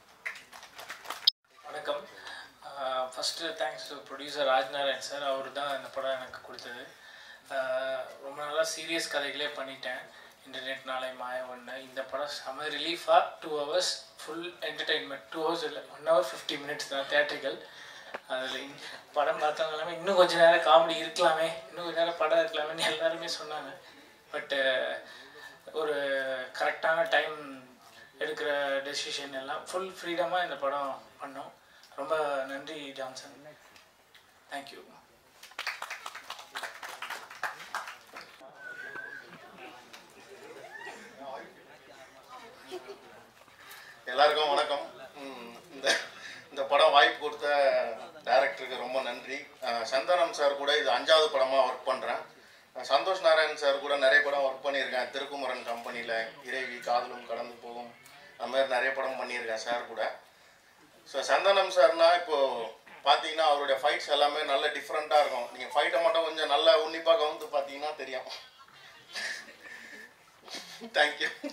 வணக்கம் first thanks to producer Rajnarayan sir அவர் தான் இந்த படம் எனக்கு கொடுத்தது ஆஹ் ரொம்ப நல்லா சீரியஸ் கதைகளே பண்ணிட்டேன் இன்டர்நெட் நாளை மாய ஒன்று இந்த படம் செம ரிலீஃபாக two hours full entertainment two hours இல்லை ஒன் ஹவர் ஃபிஃப்டி மினிட்ஸ் தான் தேட்டரிக்கல் அதில் படம் பார்த்தவங்க எல்லாமே இன்னும் கொஞ்ச நேரம் காமெடி இருக்கலாமே இன்னும் கொஞ்ச நேரம் படம் இருக்கலாமேன்னு எல்லாருமே சொன்னாங்க பட்டு ஒரு கரெக்டான டைம் எடுக்கிற டெசிஷன் எல்லாம் ஃபுல் ஃப்ரீடமாக இந்த படம் பண்ணோம் ரொம்ப நன்றி ஜான்சன் தேங்க்யூ எல்லாருக்கும் வணக்கம் ம், இந்த இந்த படம் வாய்ப்பு கொடுத்த டைரக்டருக்கு ரொம்ப நன்றி அஹ், சந்தானம் சார் கூட இது அஞ்சாவது படமாக ஒர்க் பண்ணுறேன் சந்தோஷ் நாராயண் சார் கூட நிறைய படம் ஒர்க் பண்ணியிருக்கேன் திருக்குமரன் கம்பெனியில் இறைவி காதலும் கடந்து போகும் அந்த மாதிரி நிறைய படம் பண்ணியிருக்கேன் சார் கூட ஸோ சந்தானம் சார்னா இப்போது பார்த்தீங்கன்னா அவருடைய ஃபைட்ஸ் எல்லாமே நல்ல டிஃப்ரெண்ட்டாக இருக்கும் நீங்கள் ஃபைட்டை மட்டும் கொஞ்சம் நல்லா உன்னிப்பாக கவுந்து பார்த்தீங்கன்னா தெரியும் தேங்க்யூ